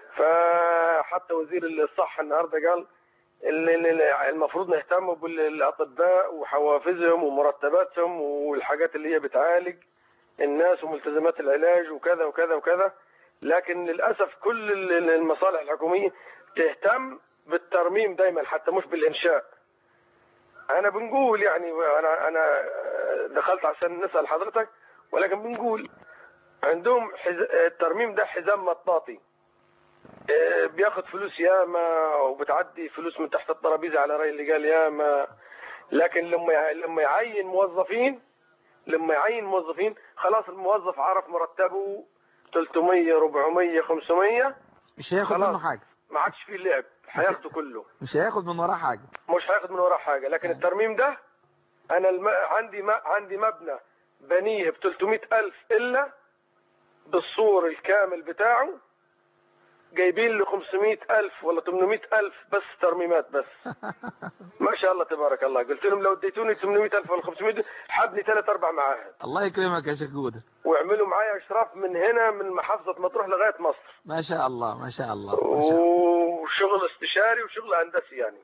فحتى وزير الصحة النهارده قال ال- ال- المفروض نهتم بالاطباء وحوافزهم ومرتباتهم والحاجات اللي هي بتعالج الناس وملتزمات العلاج وكذا وكذا وكذا لكن للاسف كل ال- ال- المصالح الحكوميه تهتم بالترميم دايما حتى مش بالانشاء انا بنقول يعني انا انا دخلت عشان نسال حضرتك ولكن بنقول عندهم حز... الترميم ده حزام مطاطي آه، بياخد فلوس ياما وبتعدي فلوس من تحت الترابيزه على راي اللي قال ياما لكن لما يع- لما يعين موظفين لما يعين موظفين خلاص الموظف عرف مرتبه 300 400 500
مش هياخد
خلاص.
منه حاجة
ما عادش فيه لعب هياخده كله
مش هياخد من وراه حاجة
مش هياخد من وراه حاجه لكن الترميم ده انا الم... عندي ما... عندي مبنى بنيه ب 300 الف الا بالصور الكامل بتاعه جايبين له 500 الف ولا 800 الف بس ترميمات بس ما شاء الله تبارك الله قلت لهم لو اديتوني 800 الف ولا 500 حبني ثلاث اربع معاهد
الله يكرمك يا شيخ جودة
واعملوا معايا اشراف من هنا من محافظه مطروح لغايه مصر
ما شاء الله ما شاء الله ما شاء الله
وشغل استشاري وشغل هندسي يعني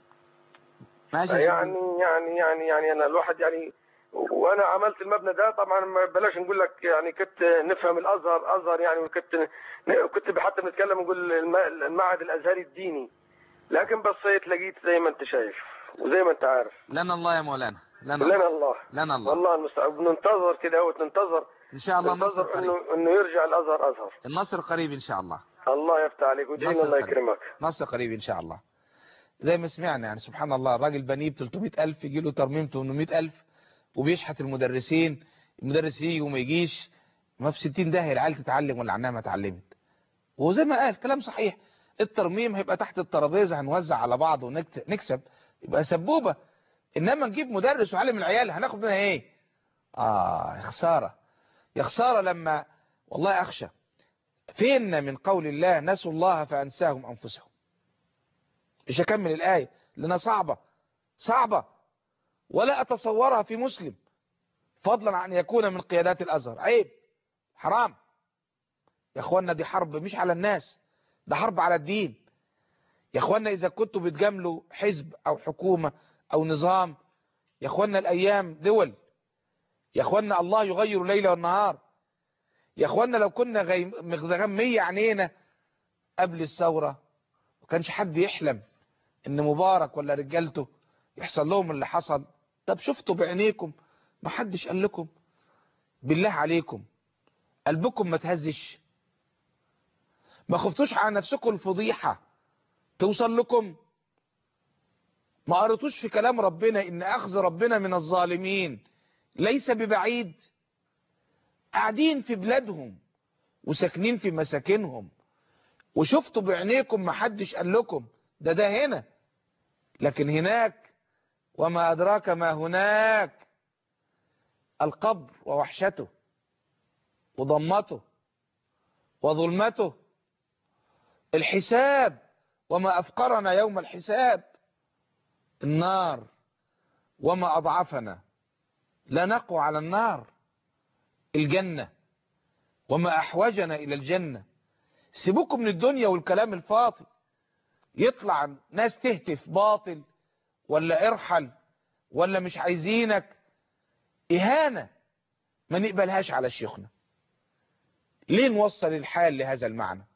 ماشي يا شيخ
يعني
جودة.
يعني يعني يعني انا الواحد يعني وانا عملت المبنى ده طبعا ما بلاش نقول لك يعني كنت نفهم الازهر ازهر يعني وكنت كنت حتى بنتكلم نقول الم- المعهد الازهري الديني لكن بصيت لقيت زي ما انت شايف وزي ما انت عارف
لنا الله يا مولانا لنا
لنا
الله
الله
لنا الله
والله المستعان بننتظر كده اهوت ننتظر
ان شاء الله النصر
ننتظر
قريب
انه انه يرجع الازهر ازهر
النصر قريب ان شاء الله
الله يفتح عليك ودعينا
نصر
الله
قريب.
يكرمك
نصر قريب ان شاء الله زي ما سمعنا يعني سبحان الله الراجل بنيه ب 300000 يجي له ترميم 800000 وبيشحت المدرسين المدرس يجي وما يجيش ما في 60 داهيه العيال تتعلم ولا عنها ما اتعلمت وزي ما قال كلام صحيح الترميم هيبقى تحت الترابيزه هنوزع على بعض ونكسب يبقى سبوبه انما نجيب مدرس وعلم العيال هناخد منها ايه اه يا خساره يا خساره لما والله اخشى فين من قول الله نسوا الله فانساهم انفسهم مش هكمل الآية لأنها صعبة صعبة ولا أتصورها في مسلم فضلا عن يكون من قيادات الأزهر عيب حرام يا أخوانا دي حرب مش على الناس ده حرب على الدين يا أخوانا إذا كنتوا بتجاملوا حزب أو حكومة أو نظام يا أخوانا الأيام دول يا أخوانا الله يغير الليل والنهار يا أخوانا لو كنا غي- مغمية عينينا قبل الثورة ما كانش حد يحلم ان مبارك ولا رجالته يحصل لهم اللي حصل طب شفتوا بعينيكم ما حدش قال لكم بالله عليكم قلبكم ما تهزش ما خفتوش على نفسكم الفضيحة توصل لكم ما قريتوش في كلام ربنا ان اخذ ربنا من الظالمين ليس ببعيد قاعدين في بلادهم وساكنين في مساكنهم وشفتوا بعينيكم ما حدش قال لكم ده ده هنا لكن هناك وما أدراك ما هناك القبر ووحشته وضمته وظلمته الحساب وما أفقرنا يوم الحساب النار وما أضعفنا لا نقوى على النار الجنة وما أحوجنا إلى الجنة سيبوكم من الدنيا والكلام الفاضي يطلع ناس تهتف باطل ولا ارحل ولا مش عايزينك إهانة ما نقبلهاش على شيخنا ليه نوصل الحال لهذا المعنى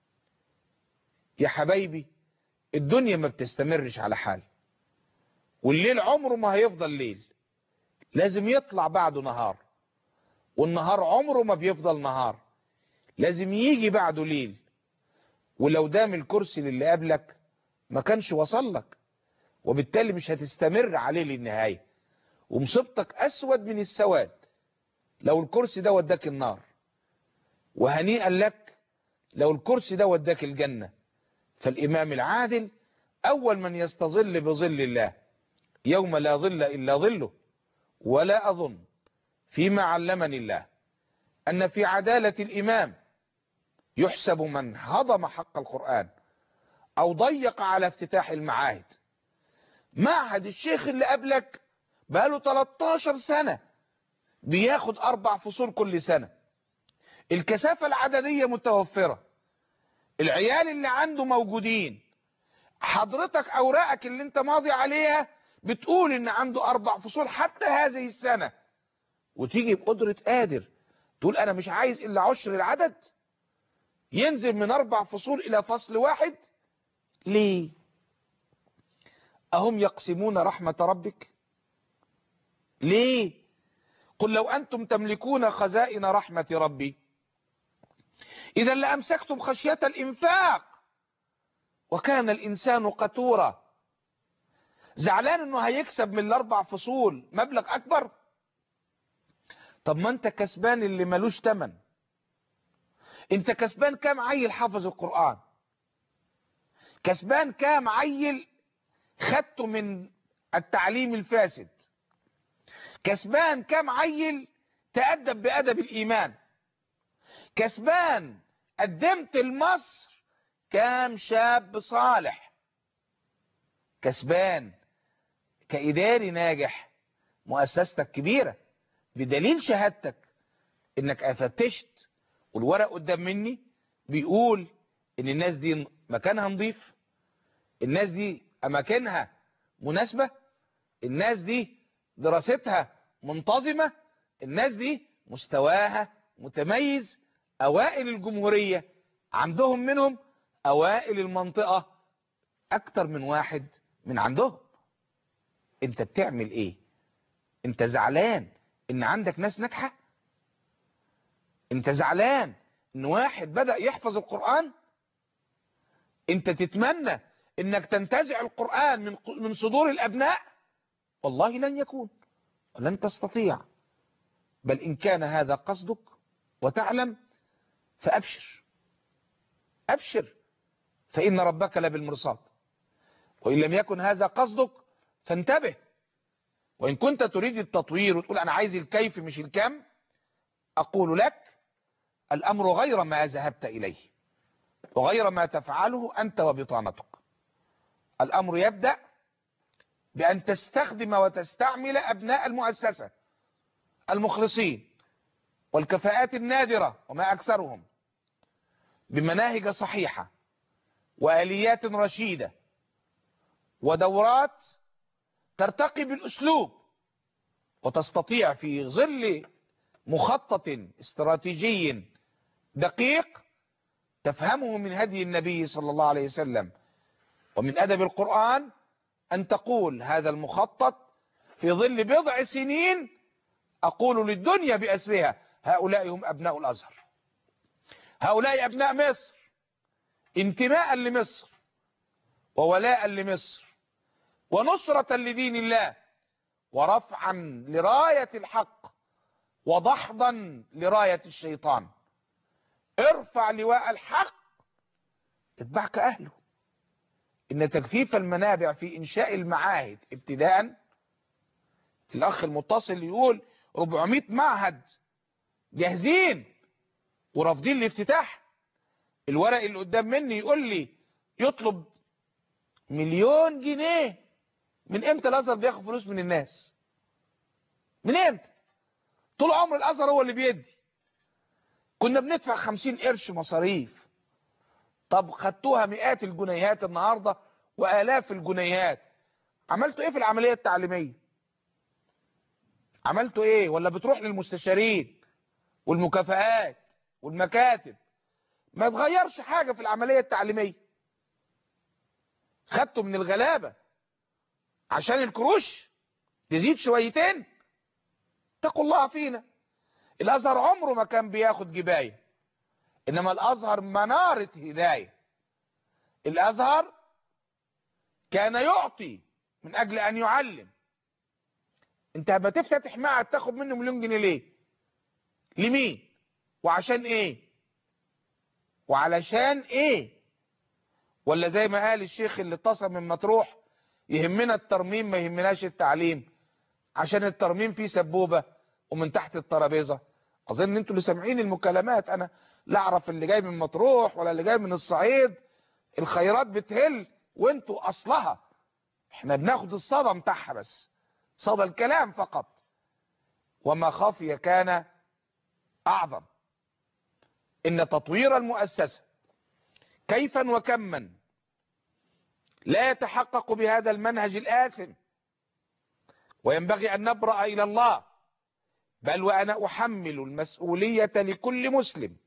يا حبايبي الدنيا ما بتستمرش على حال والليل عمره ما هيفضل ليل لازم يطلع بعده نهار والنهار عمره ما بيفضل نهار لازم يجي بعده ليل ولو دام الكرسي للي قبلك ما كانش وصل لك وبالتالي مش هتستمر عليه للنهاية ومصيبتك أسود من السواد لو الكرسي ده وداك النار وهنيئا لك لو الكرسي ده وداك الجنة فالإمام العادل أول من يستظل بظل الله يوم لا ظل إلا ظله ولا أظن فيما علمني الله أن في عدالة الإمام يحسب من هضم حق القرآن أو ضيق على افتتاح المعاهد معهد الشيخ اللي قبلك بقاله 13 سنة بياخد أربع فصول كل سنة الكثافة العددية متوفرة العيال اللي عنده موجودين حضرتك أوراقك اللي انت ماضي عليها بتقول ان عنده أربع فصول حتى هذه السنة وتيجي بقدرة قادر تقول أنا مش عايز إلا عشر العدد ينزل من أربع فصول إلى فصل واحد ليه أهم يقسمون رحمة ربك ليه قل لو أنتم تملكون خزائن رحمة ربي إذا لأمسكتم خشية الإنفاق وكان الإنسان قتورا زعلان أنه هيكسب من الأربع فصول مبلغ أكبر طب ما أنت كسبان اللي ملوش تمن أنت كسبان كام عيل حفظ القرآن كسبان كام عيل خدته من التعليم الفاسد كسبان كام عيل تأدب بأدب الإيمان كسبان قدمت لمصر كام شاب صالح كسبان كإداري ناجح مؤسستك كبيرة بدليل شهادتك انك افتشت والورق قدام مني بيقول ان الناس دي مكانها نظيف الناس دي اماكنها مناسبة الناس دي دراستها منتظمة الناس دي مستواها متميز اوائل الجمهورية عندهم منهم اوائل المنطقة اكتر من واحد من عندهم انت بتعمل ايه انت زعلان ان عندك ناس ناجحة انت زعلان ان واحد بدأ يحفظ القرآن انت تتمنى انك تنتزع القرآن من من صدور الابناء والله لن يكون ولن تستطيع بل ان كان هذا قصدك وتعلم فابشر ابشر فان ربك لبالمرصاد وان لم يكن هذا قصدك فانتبه وان كنت تريد التطوير وتقول انا عايز الكيف مش الكم اقول لك الامر غير ما ذهبت اليه وغير ما تفعله انت وبطانتك الامر يبدأ بان تستخدم وتستعمل ابناء المؤسسة المخلصين والكفاءات النادرة وما اكثرهم بمناهج صحيحة واليات رشيدة ودورات ترتقي بالاسلوب وتستطيع في ظل مخطط استراتيجي دقيق تفهمه من هدي النبي صلى الله عليه وسلم ومن أدب القرآن أن تقول هذا المخطط في ظل بضع سنين أقول للدنيا بأسرها هؤلاء هم أبناء الأزهر هؤلاء أبناء مصر انتماء لمصر وولاء لمصر ونصرة لدين الله ورفعا لراية الحق وضحضا لراية الشيطان ارفع لواء الحق اتبعك اهله ان تجفيف المنابع في انشاء المعاهد ابتداء الاخ المتصل يقول 400 معهد جاهزين ورافضين الافتتاح الورق اللي قدام مني يقول لي يطلب مليون جنيه من امتى الازهر بياخد فلوس من الناس من امتى طول عمر الازهر هو اللي بيدي كنا بندفع خمسين قرش مصاريف طب خدتوها مئات الجنيهات النهاردة والاف الجنيهات عملتوا ايه في العملية التعليمية عملتوا ايه ولا بتروح للمستشارين والمكافآت والمكاتب ما تغيرش حاجة في العملية التعليمية خدتوا من الغلابة عشان الكروش تزيد شويتين اتقوا الله فينا الازهر عمره ما كان بياخد جباية انما الازهر منارة هداية الازهر كان يعطي من اجل ان يعلم انت لما تفتتح معهد تاخد منه مليون جنيه ليه لمين وعشان ايه وعلشان ايه ولا زي ما قال الشيخ اللي اتصل من مطروح يهمنا الترميم ما يهمناش التعليم عشان الترميم فيه سبوبة ومن تحت الترابيزة اظن انتوا اللي سامعين المكالمات انا لا اعرف اللي جاي من مطروح ولا اللي جاي من الصعيد الخيرات بتهل وانتوا اصلها احنا بناخد الصدى بتاعها بس صدى الكلام فقط وما خفي كان اعظم ان تطوير المؤسسة كيفا وكما لا يتحقق بهذا المنهج الآثم وينبغي أن نبرأ إلى الله بل وأنا أحمل المسؤولية لكل مسلم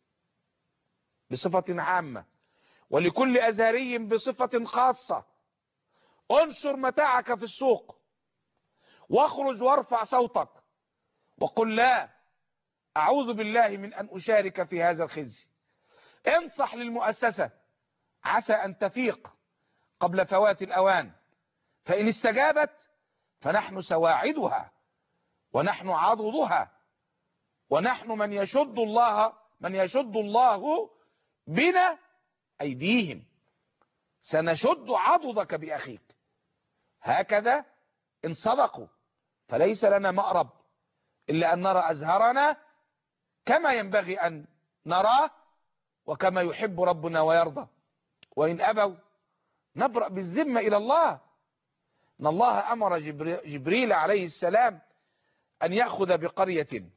بصفة عامة ولكل أزهري بصفة خاصة انشر متاعك في السوق واخرج وارفع صوتك وقل لا أعوذ بالله من أن أشارك في هذا الخزي انصح للمؤسسة عسى أن تفيق قبل فوات الأوان فإن استجابت فنحن سواعدها ونحن عضدها ونحن من يشد الله من يشد الله بنا أيديهم سنشد عضدك بأخيك هكذا إن صدقوا فليس لنا مأرب إلا أن نرى أزهرنا كما ينبغي أن نراه وكما يحب ربنا ويرضى وإن أبوا نبرأ بالذمة إلى الله إن الله أمر جبريل عليه السلام أن يأخذ بقرية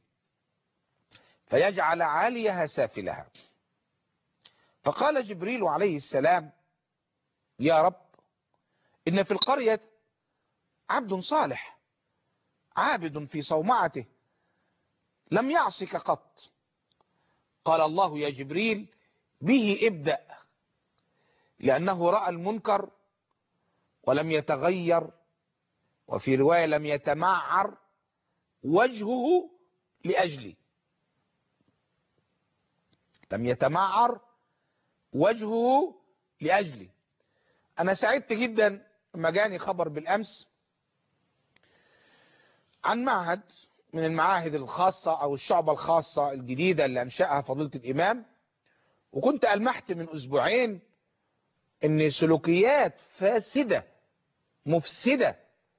فيجعل عاليها سافلها فقال جبريل عليه السلام يا رب إن في القرية عبد صالح عابد في صومعته لم يعصك قط قال الله يا جبريل به ابدأ لأنه رأى المنكر ولم يتغير وفي رواية لم يتمعر وجهه لأجلي لم يتمعر وجهه لأجلي أنا سعدت جدا لما جاني خبر بالأمس عن معهد من المعاهد الخاصة أو الشعبة الخاصة الجديدة اللي أنشأها فضيلة الإمام وكنت ألمحت من أسبوعين ان سلوكيات فاسدة مفسدة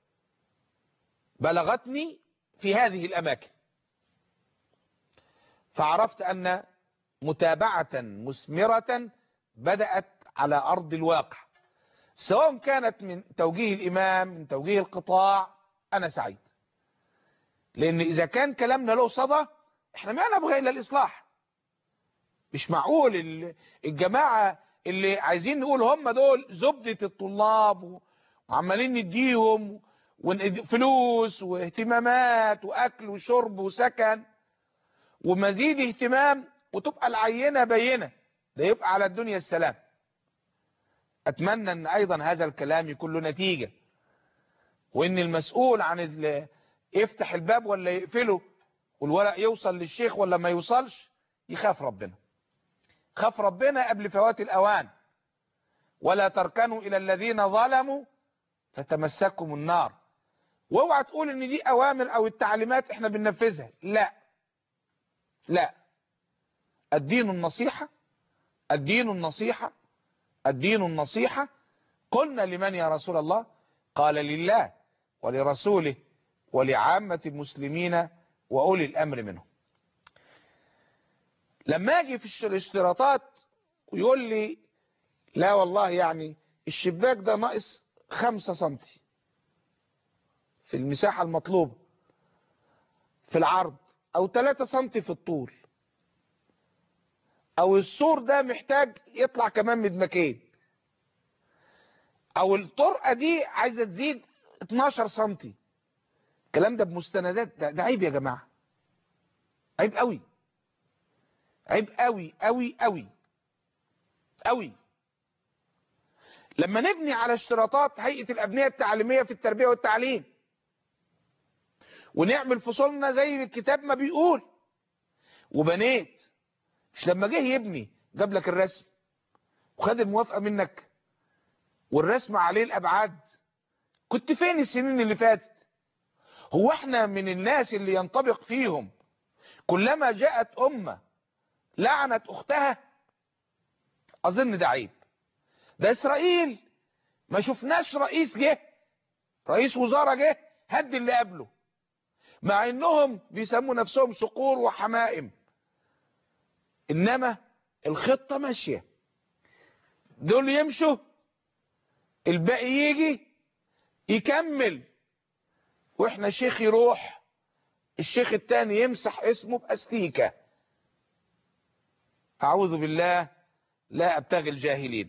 بلغتني في هذه الاماكن فعرفت ان متابعة مثمرة بدأت على ارض الواقع سواء كانت من توجيه الامام من توجيه القطاع انا سعيد لان اذا كان كلامنا له صدى احنا ما نبغى الا الاصلاح مش معقول الجماعة اللي عايزين نقول هم دول زبدة الطلاب وعمالين نديهم فلوس واهتمامات واكل وشرب وسكن ومزيد اهتمام وتبقى العينة بينة ده يبقى على الدنيا السلام اتمنى ان ايضا هذا الكلام يكون له نتيجة وان المسؤول عن يفتح الباب ولا يقفله والورق يوصل للشيخ ولا ما يوصلش يخاف ربنا خاف ربنا قبل فوات الأوان ولا تركنوا إلى الذين ظلموا فتمسكم النار واوعى تقول ان دي اوامر او التعليمات احنا بننفذها لا لا الدين النصيحة الدين النصيحة الدين النصيحة قلنا لمن يا رسول الله قال لله ولرسوله ولعامة المسلمين وأولي الأمر منهم لما اجي في الاشتراطات ويقول لي لا والله يعني الشباك ده ناقص خمسة سنتي في المساحة المطلوبة في العرض او ثلاثة سنتي في الطول او السور ده محتاج يطلع كمان مدمكين او الطرقة دي عايزة تزيد 12 سنتي الكلام ده بمستندات ده, ده عيب يا جماعة عيب قوي عيب قوي قوي قوي قوي لما نبني على اشتراطات هيئة الأبنية التعليمية في التربية والتعليم ونعمل فصولنا زي الكتاب ما بيقول وبنيت مش لما جه يبني جاب لك الرسم وخد الموافقة منك والرسم عليه الأبعاد كنت فين السنين اللي فاتت هو احنا من الناس اللي ينطبق فيهم كلما جاءت أمة لعنت أختها أظن ده عيب ده إسرائيل ما شفناش رئيس جه رئيس وزارة جه هد اللي قبله مع انهم بيسموا نفسهم صقور وحمائم انما الخطة ماشية دول يمشوا الباقي يجي يكمل واحنا شيخ يروح الشيخ التاني يمسح اسمه باستيكة اعوذ بالله لا ابتغي الجاهلين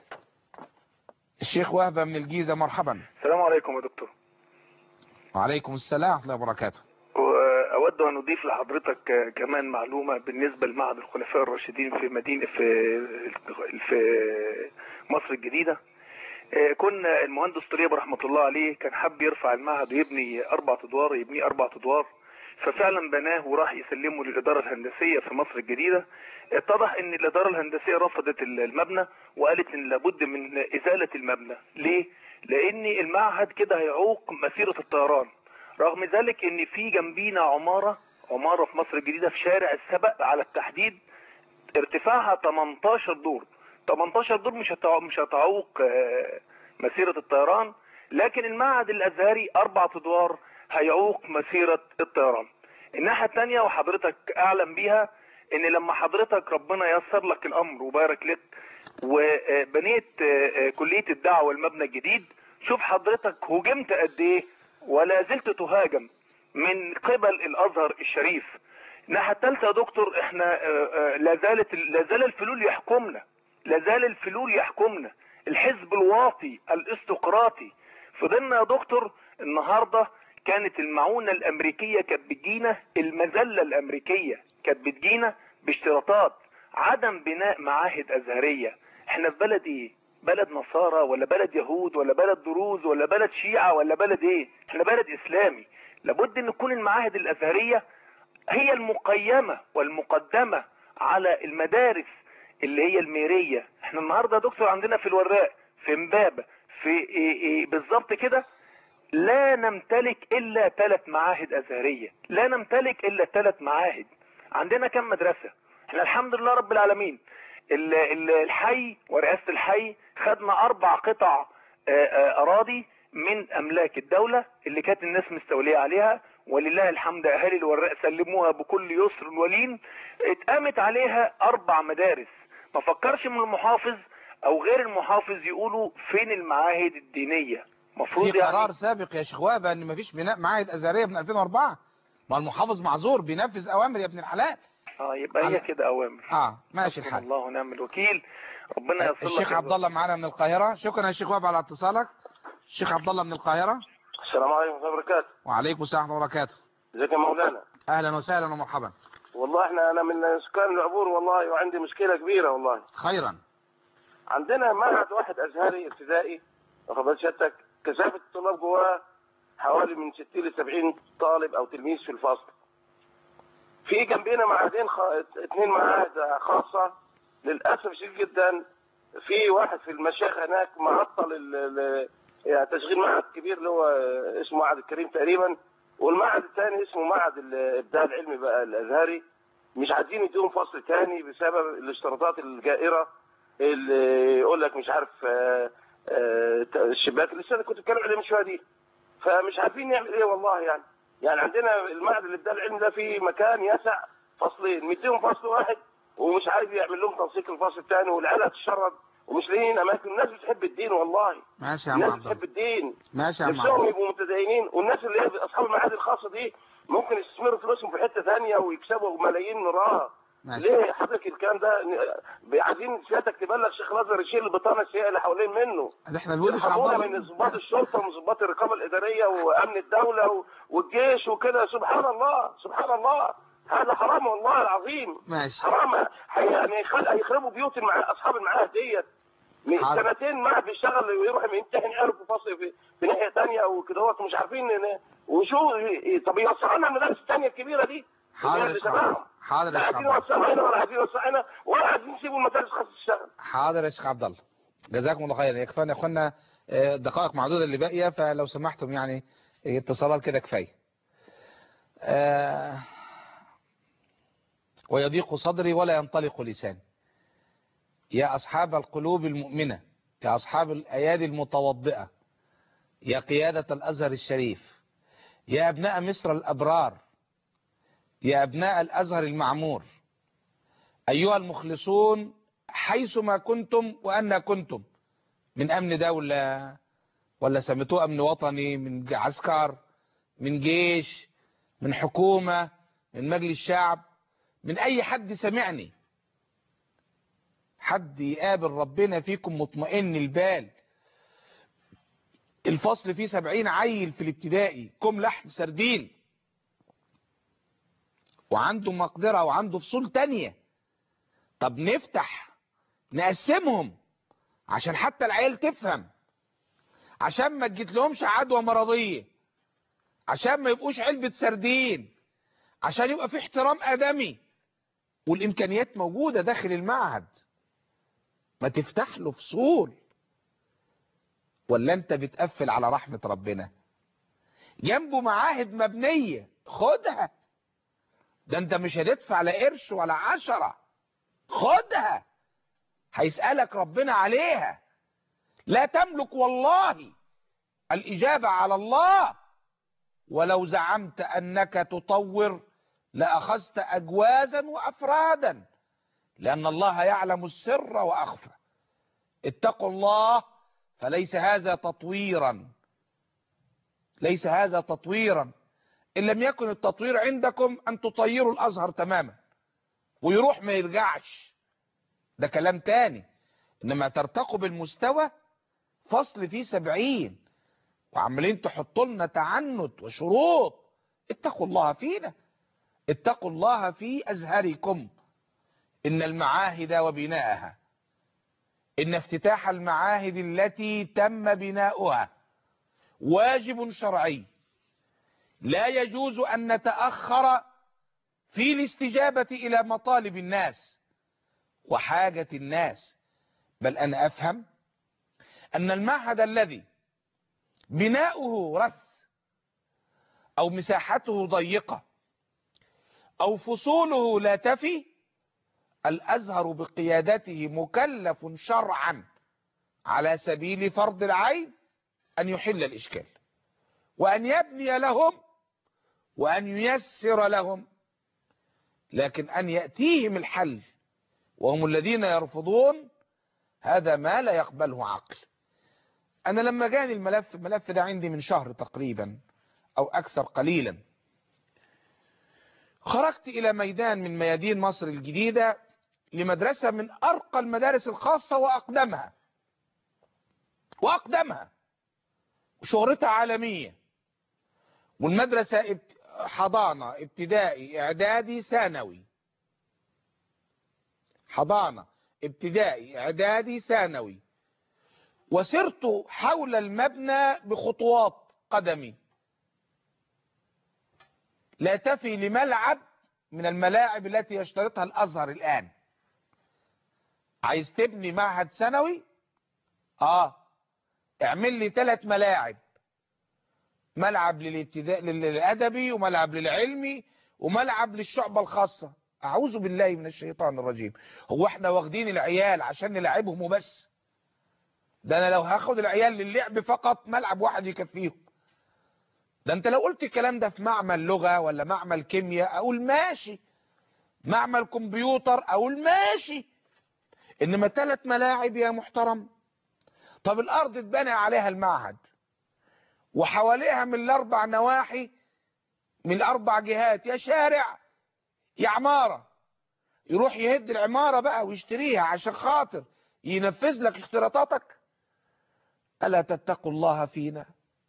الشيخ وهبة من الجيزة مرحبا
السلام عليكم يا دكتور
وعليكم السلام ورحمة الله وبركاته
أود أن أضيف لحضرتك كمان معلومة بالنسبة لمعهد الخلفاء الراشدين في مدينة في في مصر الجديدة كنا المهندس طريب رحمة الله عليه كان حب يرفع المعهد ويبني أربع أدوار يبني أربع أدوار ففعلا بناه وراح يسلمه للإدارة الهندسية في مصر الجديدة اتضح ان الإدارة الهندسية رفضت المبنى وقالت ان لابد من إزالة المبنى ليه؟ لأن المعهد كده هيعوق مسيرة الطيران رغم ذلك ان في جنبينا عمارة عمارة في مصر الجديدة في شارع السبق على التحديد ارتفاعها 18 دور 18 دور مش مش هتعوق مسيرة الطيران لكن المعهد الازهري اربع ادوار هيعوق مسيرة الطيران الناحية التانية وحضرتك اعلم بيها ان لما حضرتك ربنا يسر لك الامر وبارك لك وبنيت كلية الدعوة المبنى الجديد شوف حضرتك هجمت قد ايه ولا زلت تهاجم من قبل الازهر الشريف الناحية الثالثة يا دكتور احنا لا زالت لا زال الفلول يحكمنا لا زال الفلول يحكمنا الحزب الواطي الاستقراطي فضلنا يا دكتور النهارده كانت المعونة الامريكية كانت بتجينا المذلة الامريكية كانت بتجينا باشتراطات عدم بناء معاهد ازهرية احنا في بلد ايه بلد نصارى ولا بلد يهود ولا بلد دروز ولا بلد شيعة ولا بلد ايه احنا بلد اسلامي لابد ان تكون المعاهد الازهرية هي المقيمة والمقدمة على المدارس اللي هي الميرية احنا النهاردة يا دكتور عندنا في الوراق في امبابة في إيه إيه بالظبط كده لا نمتلك الا ثلاث معاهد ازهرية لا نمتلك الا ثلاث معاهد عندنا كم مدرسة احنا الحمد لله رب العالمين الحي ورئاسة الحي خدنا اربع قطع اراضي من املاك الدولة اللي كانت الناس مستولية عليها ولله الحمد اهالي الوراق سلموها بكل يسر ولين اتقامت عليها اربع مدارس ما فكرش من المحافظ او غير المحافظ يقولوا فين المعاهد الدينية
مفروض في يعني قرار سابق يا شيخ وهبه ان مفيش بناء معاهد ازهريه من 2004 ما المحافظ معذور بينفذ اوامر يا ابن الحلال
اه يبقى هي كده اوامر
اه ماشي الحال
الله ونعم الوكيل ربنا يصل
الشيخ عبد الله معانا من القاهره شكرا يا شيخ وهبه على اتصالك الشيخ عبد الله من القاهره
السلام عليكم ورحمه الله وبركاته
وعليكم السلام ورحمه الله وبركاته
ازيك يا مولانا
اهلا وسهلا ومرحبا
والله احنا انا من سكان العبور والله وعندي مشكله كبيره والله
خيرا
عندنا معهد واحد ازهري ابتدائي واخد بال سيادتك كثافه الطلاب جواه حوالي من 60 ل 70 طالب او تلميذ في الفصل في جنبنا معهدين خ... اثنين معاهد خاصه للاسف شديد جدا في واحد في المشيخ هناك معطل ال... ال... يعني تشغيل معهد كبير اللي هو اسمه معهد الكريم تقريبا والمعهد الثاني اسمه معهد الابداع العلمي بقى الازهري مش عايزين يديهم فصل ثاني بسبب الاشتراطات الجائره اللي يقول لك مش عارف آه، آه، الشباك اللي انا كنت بتكلم عليه من شويه دي فمش عارفين نعمل ايه والله يعني يعني عندنا المعهد الابداع العلمي ده في مكان يسع فصلين مديهم فصل واحد ومش عايز يعمل لهم تنسيق الفصل الثاني والعيال هتشرد ومش لاقيين اماكن الناس بتحب الدين والله
ماشي يا عم
الناس
عبد الله
بتحب الدين
ماشي يا عم عبد
نفسهم
الله
يبقوا متدينين والناس اللي هي اصحاب المعاهد الخاصه دي ممكن يستثمروا فلوسهم في حته ثانيه ويكسبوا ملايين من وراها
ماشي.
ليه حضرتك الكلام ده ن- عايزين سيادتك تبلغ شيخ الازهر يشيل البطانه السيئه اللي حوالين منه
ده احنا بنقول يا عبد
يرحمونا
الله
من ضباط الشرطه ومن ضباط الرقابه الاداريه وامن الدوله و- والجيش وكده سبحان الله سبحان الله هذا حرام والله العظيم
ماشي
حرام حي- يعني يخل- هيخربوا بيوت المع... اصحاب المعاهد ديت من
حاضر.
سنتين ما بيشتغل ويروح يمتحن يعرف في فصل في, في ناحيه ثانيه وكده هو مش عارفين إن- وشو طب يوسعوا لنا المدارس الثانيه الكبيره دي
حاضر يا
اللي
شيخ عبد
تبعهم.
الله حاضر
لا
يا شيخ
عايزين
عبد الله
يوسعوا هنا ولا عايزين يوسعوا هنا ولا عايزين يسيبوا المدارس الخاصه تشتغل
حاضر يا شيخ عبد الله جزاكم الله خيرا يكفانا يا اخوانا آه، دقائق معدوده اللي باقيه فلو سمحتم يعني اتصالات كده كفايه آه، ويضيق صدري ولا ينطلق لساني يا اصحاب القلوب المؤمنه يا اصحاب الايادي المتوضئه يا قياده الازهر الشريف يا ابناء مصر الابرار يا ابناء الازهر المعمور ايها المخلصون حيثما كنتم وأن كنتم من أمن دولة ولا سميتوه أمن وطني من عسكر من جيش من حكومة من مجلس شعب من أي حد سمعني حد يقابل ربنا فيكم مطمئن البال الفصل فيه سبعين عيل في الابتدائي كم لحم سردين وعنده مقدرة وعنده فصول تانية طب نفتح نقسمهم عشان حتى العيال تفهم عشان ما تجيت لهمش عدوى مرضية عشان ما يبقوش علبة سردين عشان يبقى في احترام آدمي والإمكانيات موجودة داخل المعهد ما تفتح له فصول ولا انت بتقفل على رحمة ربنا جنبه معاهد مبنية خدها ده انت مش هتدفع لا قرش ولا عشرة خدها هيسألك ربنا عليها لا تملك والله الإجابة على الله ولو زعمت أنك تطور لأخذت أجوازا وأفرادا لأن الله يعلم السر وأخفى اتقوا الله فليس هذا تطويرا ليس هذا تطويرا إن لم يكن التطوير عندكم أن تطيروا الأزهر تماما ويروح ما يرجعش ده كلام تاني انما ترتقوا بالمستوى فصل فيه سبعين وعمالين تحطوا لنا تعنت وشروط اتقوا الله فينا اتقوا الله في ازهركم ان المعاهد وبناءها ان افتتاح المعاهد التي تم بناؤها واجب شرعي لا يجوز ان نتاخر في الاستجابه الى مطالب الناس وحاجة الناس بل أنا أفهم أن المعهد الذي بناؤه رث أو مساحته ضيقة أو فصوله لا تفي الأزهر بقيادته مكلف شرعا على سبيل فرض العين أن يحل الإشكال وأن يبني لهم وأن ييسر لهم لكن أن يأتيهم الحل وهم الذين يرفضون هذا ما لا يقبله عقل أنا لما جاني الملف الملف ده عندي من شهر تقريبا أو أكثر قليلا خرجت إلى ميدان من ميادين مصر الجديدة لمدرسة من أرقى المدارس الخاصة وأقدمها وأقدمها وشهرتها عالمية والمدرسة ابت... حضانة ابتدائي إعدادي ثانوي حضانة ابتدائي اعدادي ثانوي وسرت حول المبنى بخطوات قدمي لا تفي لملعب من الملاعب التي يشترطها الازهر الان عايز تبني معهد ثانوي اه اعمل لي ثلاث ملاعب ملعب للابتداء للادبي وملعب للعلمي وملعب للشعبة الخاصة اعوذ بالله من الشيطان الرجيم هو احنا واخدين العيال عشان نلعبهم وبس ده انا لو هاخد العيال للعب فقط ملعب واحد يكفيهم ده انت لو قلت الكلام ده في معمل لغة ولا معمل كيمياء اقول ماشي معمل كمبيوتر اقول ماشي انما ثلاث ملاعب يا محترم طب الارض اتبنى عليها المعهد وحواليها من الاربع نواحي من الاربع جهات يا شارع يا عمارة يروح يهد العمارة بقى ويشتريها عشان خاطر ينفذ لك اشتراطاتك ألا تتقوا الله فينا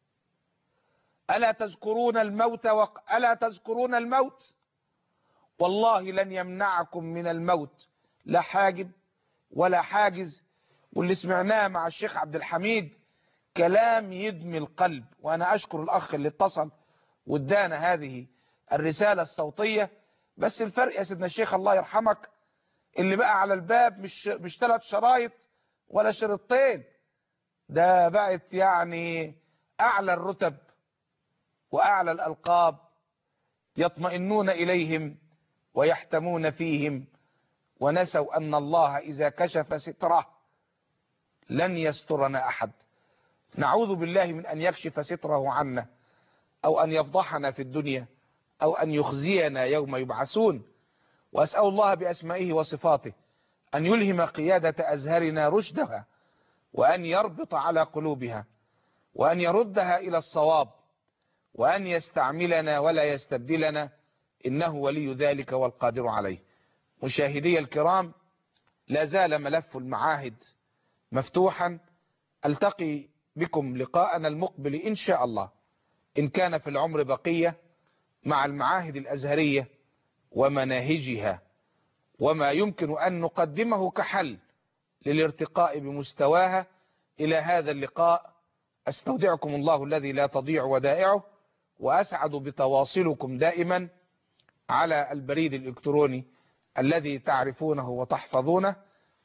ألا تذكرون الموت وق... ألا تذكرون الموت والله لن يمنعكم من الموت لا حاجب ولا حاجز واللي سمعناه مع الشيخ عبد الحميد كلام يدمي القلب وأنا أشكر الأخ اللي اتصل وادانا هذه الرسالة الصوتية بس الفرق يا سيدنا الشيخ الله يرحمك اللي بقى على الباب مش مش ثلاث شرايط ولا شريطين ده بقت يعني أعلى الرتب وأعلى الألقاب يطمئنون إليهم ويحتمون فيهم ونسوا أن الله إذا كشف ستره لن يسترنا أحد نعوذ بالله من أن يكشف ستره عنا أو أن يفضحنا في الدنيا أو أن يخزينا يوم يبعثون وأسأل الله بأسمائه وصفاته أن يلهم قيادة أزهرنا رشدها وأن يربط على قلوبها وأن يردها إلى الصواب وأن يستعملنا ولا يستبدلنا إنه ولي ذلك والقادر عليه مشاهدي الكرام لا زال ملف المعاهد مفتوحا ألتقي بكم لقاءنا المقبل إن شاء الله إن كان في العمر بقية مع المعاهد الأزهرية ومناهجها وما يمكن أن نقدمه كحل للارتقاء بمستواها إلى هذا اللقاء أستودعكم الله الذي لا تضيع ودائعه وأسعد بتواصلكم دائما على البريد الإلكتروني الذي تعرفونه وتحفظونه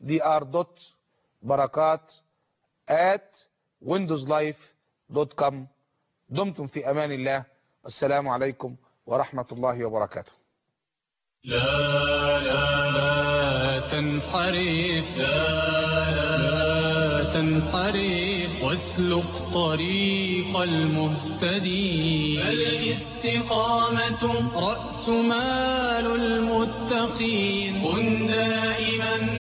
dr.barakat at windowslife.com دمتم في أمان الله والسلام عليكم ورحمة الله وبركاته
لا لا لا تنحرف لا لا لا تنحرف واسلك طريق المهتدين فالاستقامة رأس مال المتقين كن دائما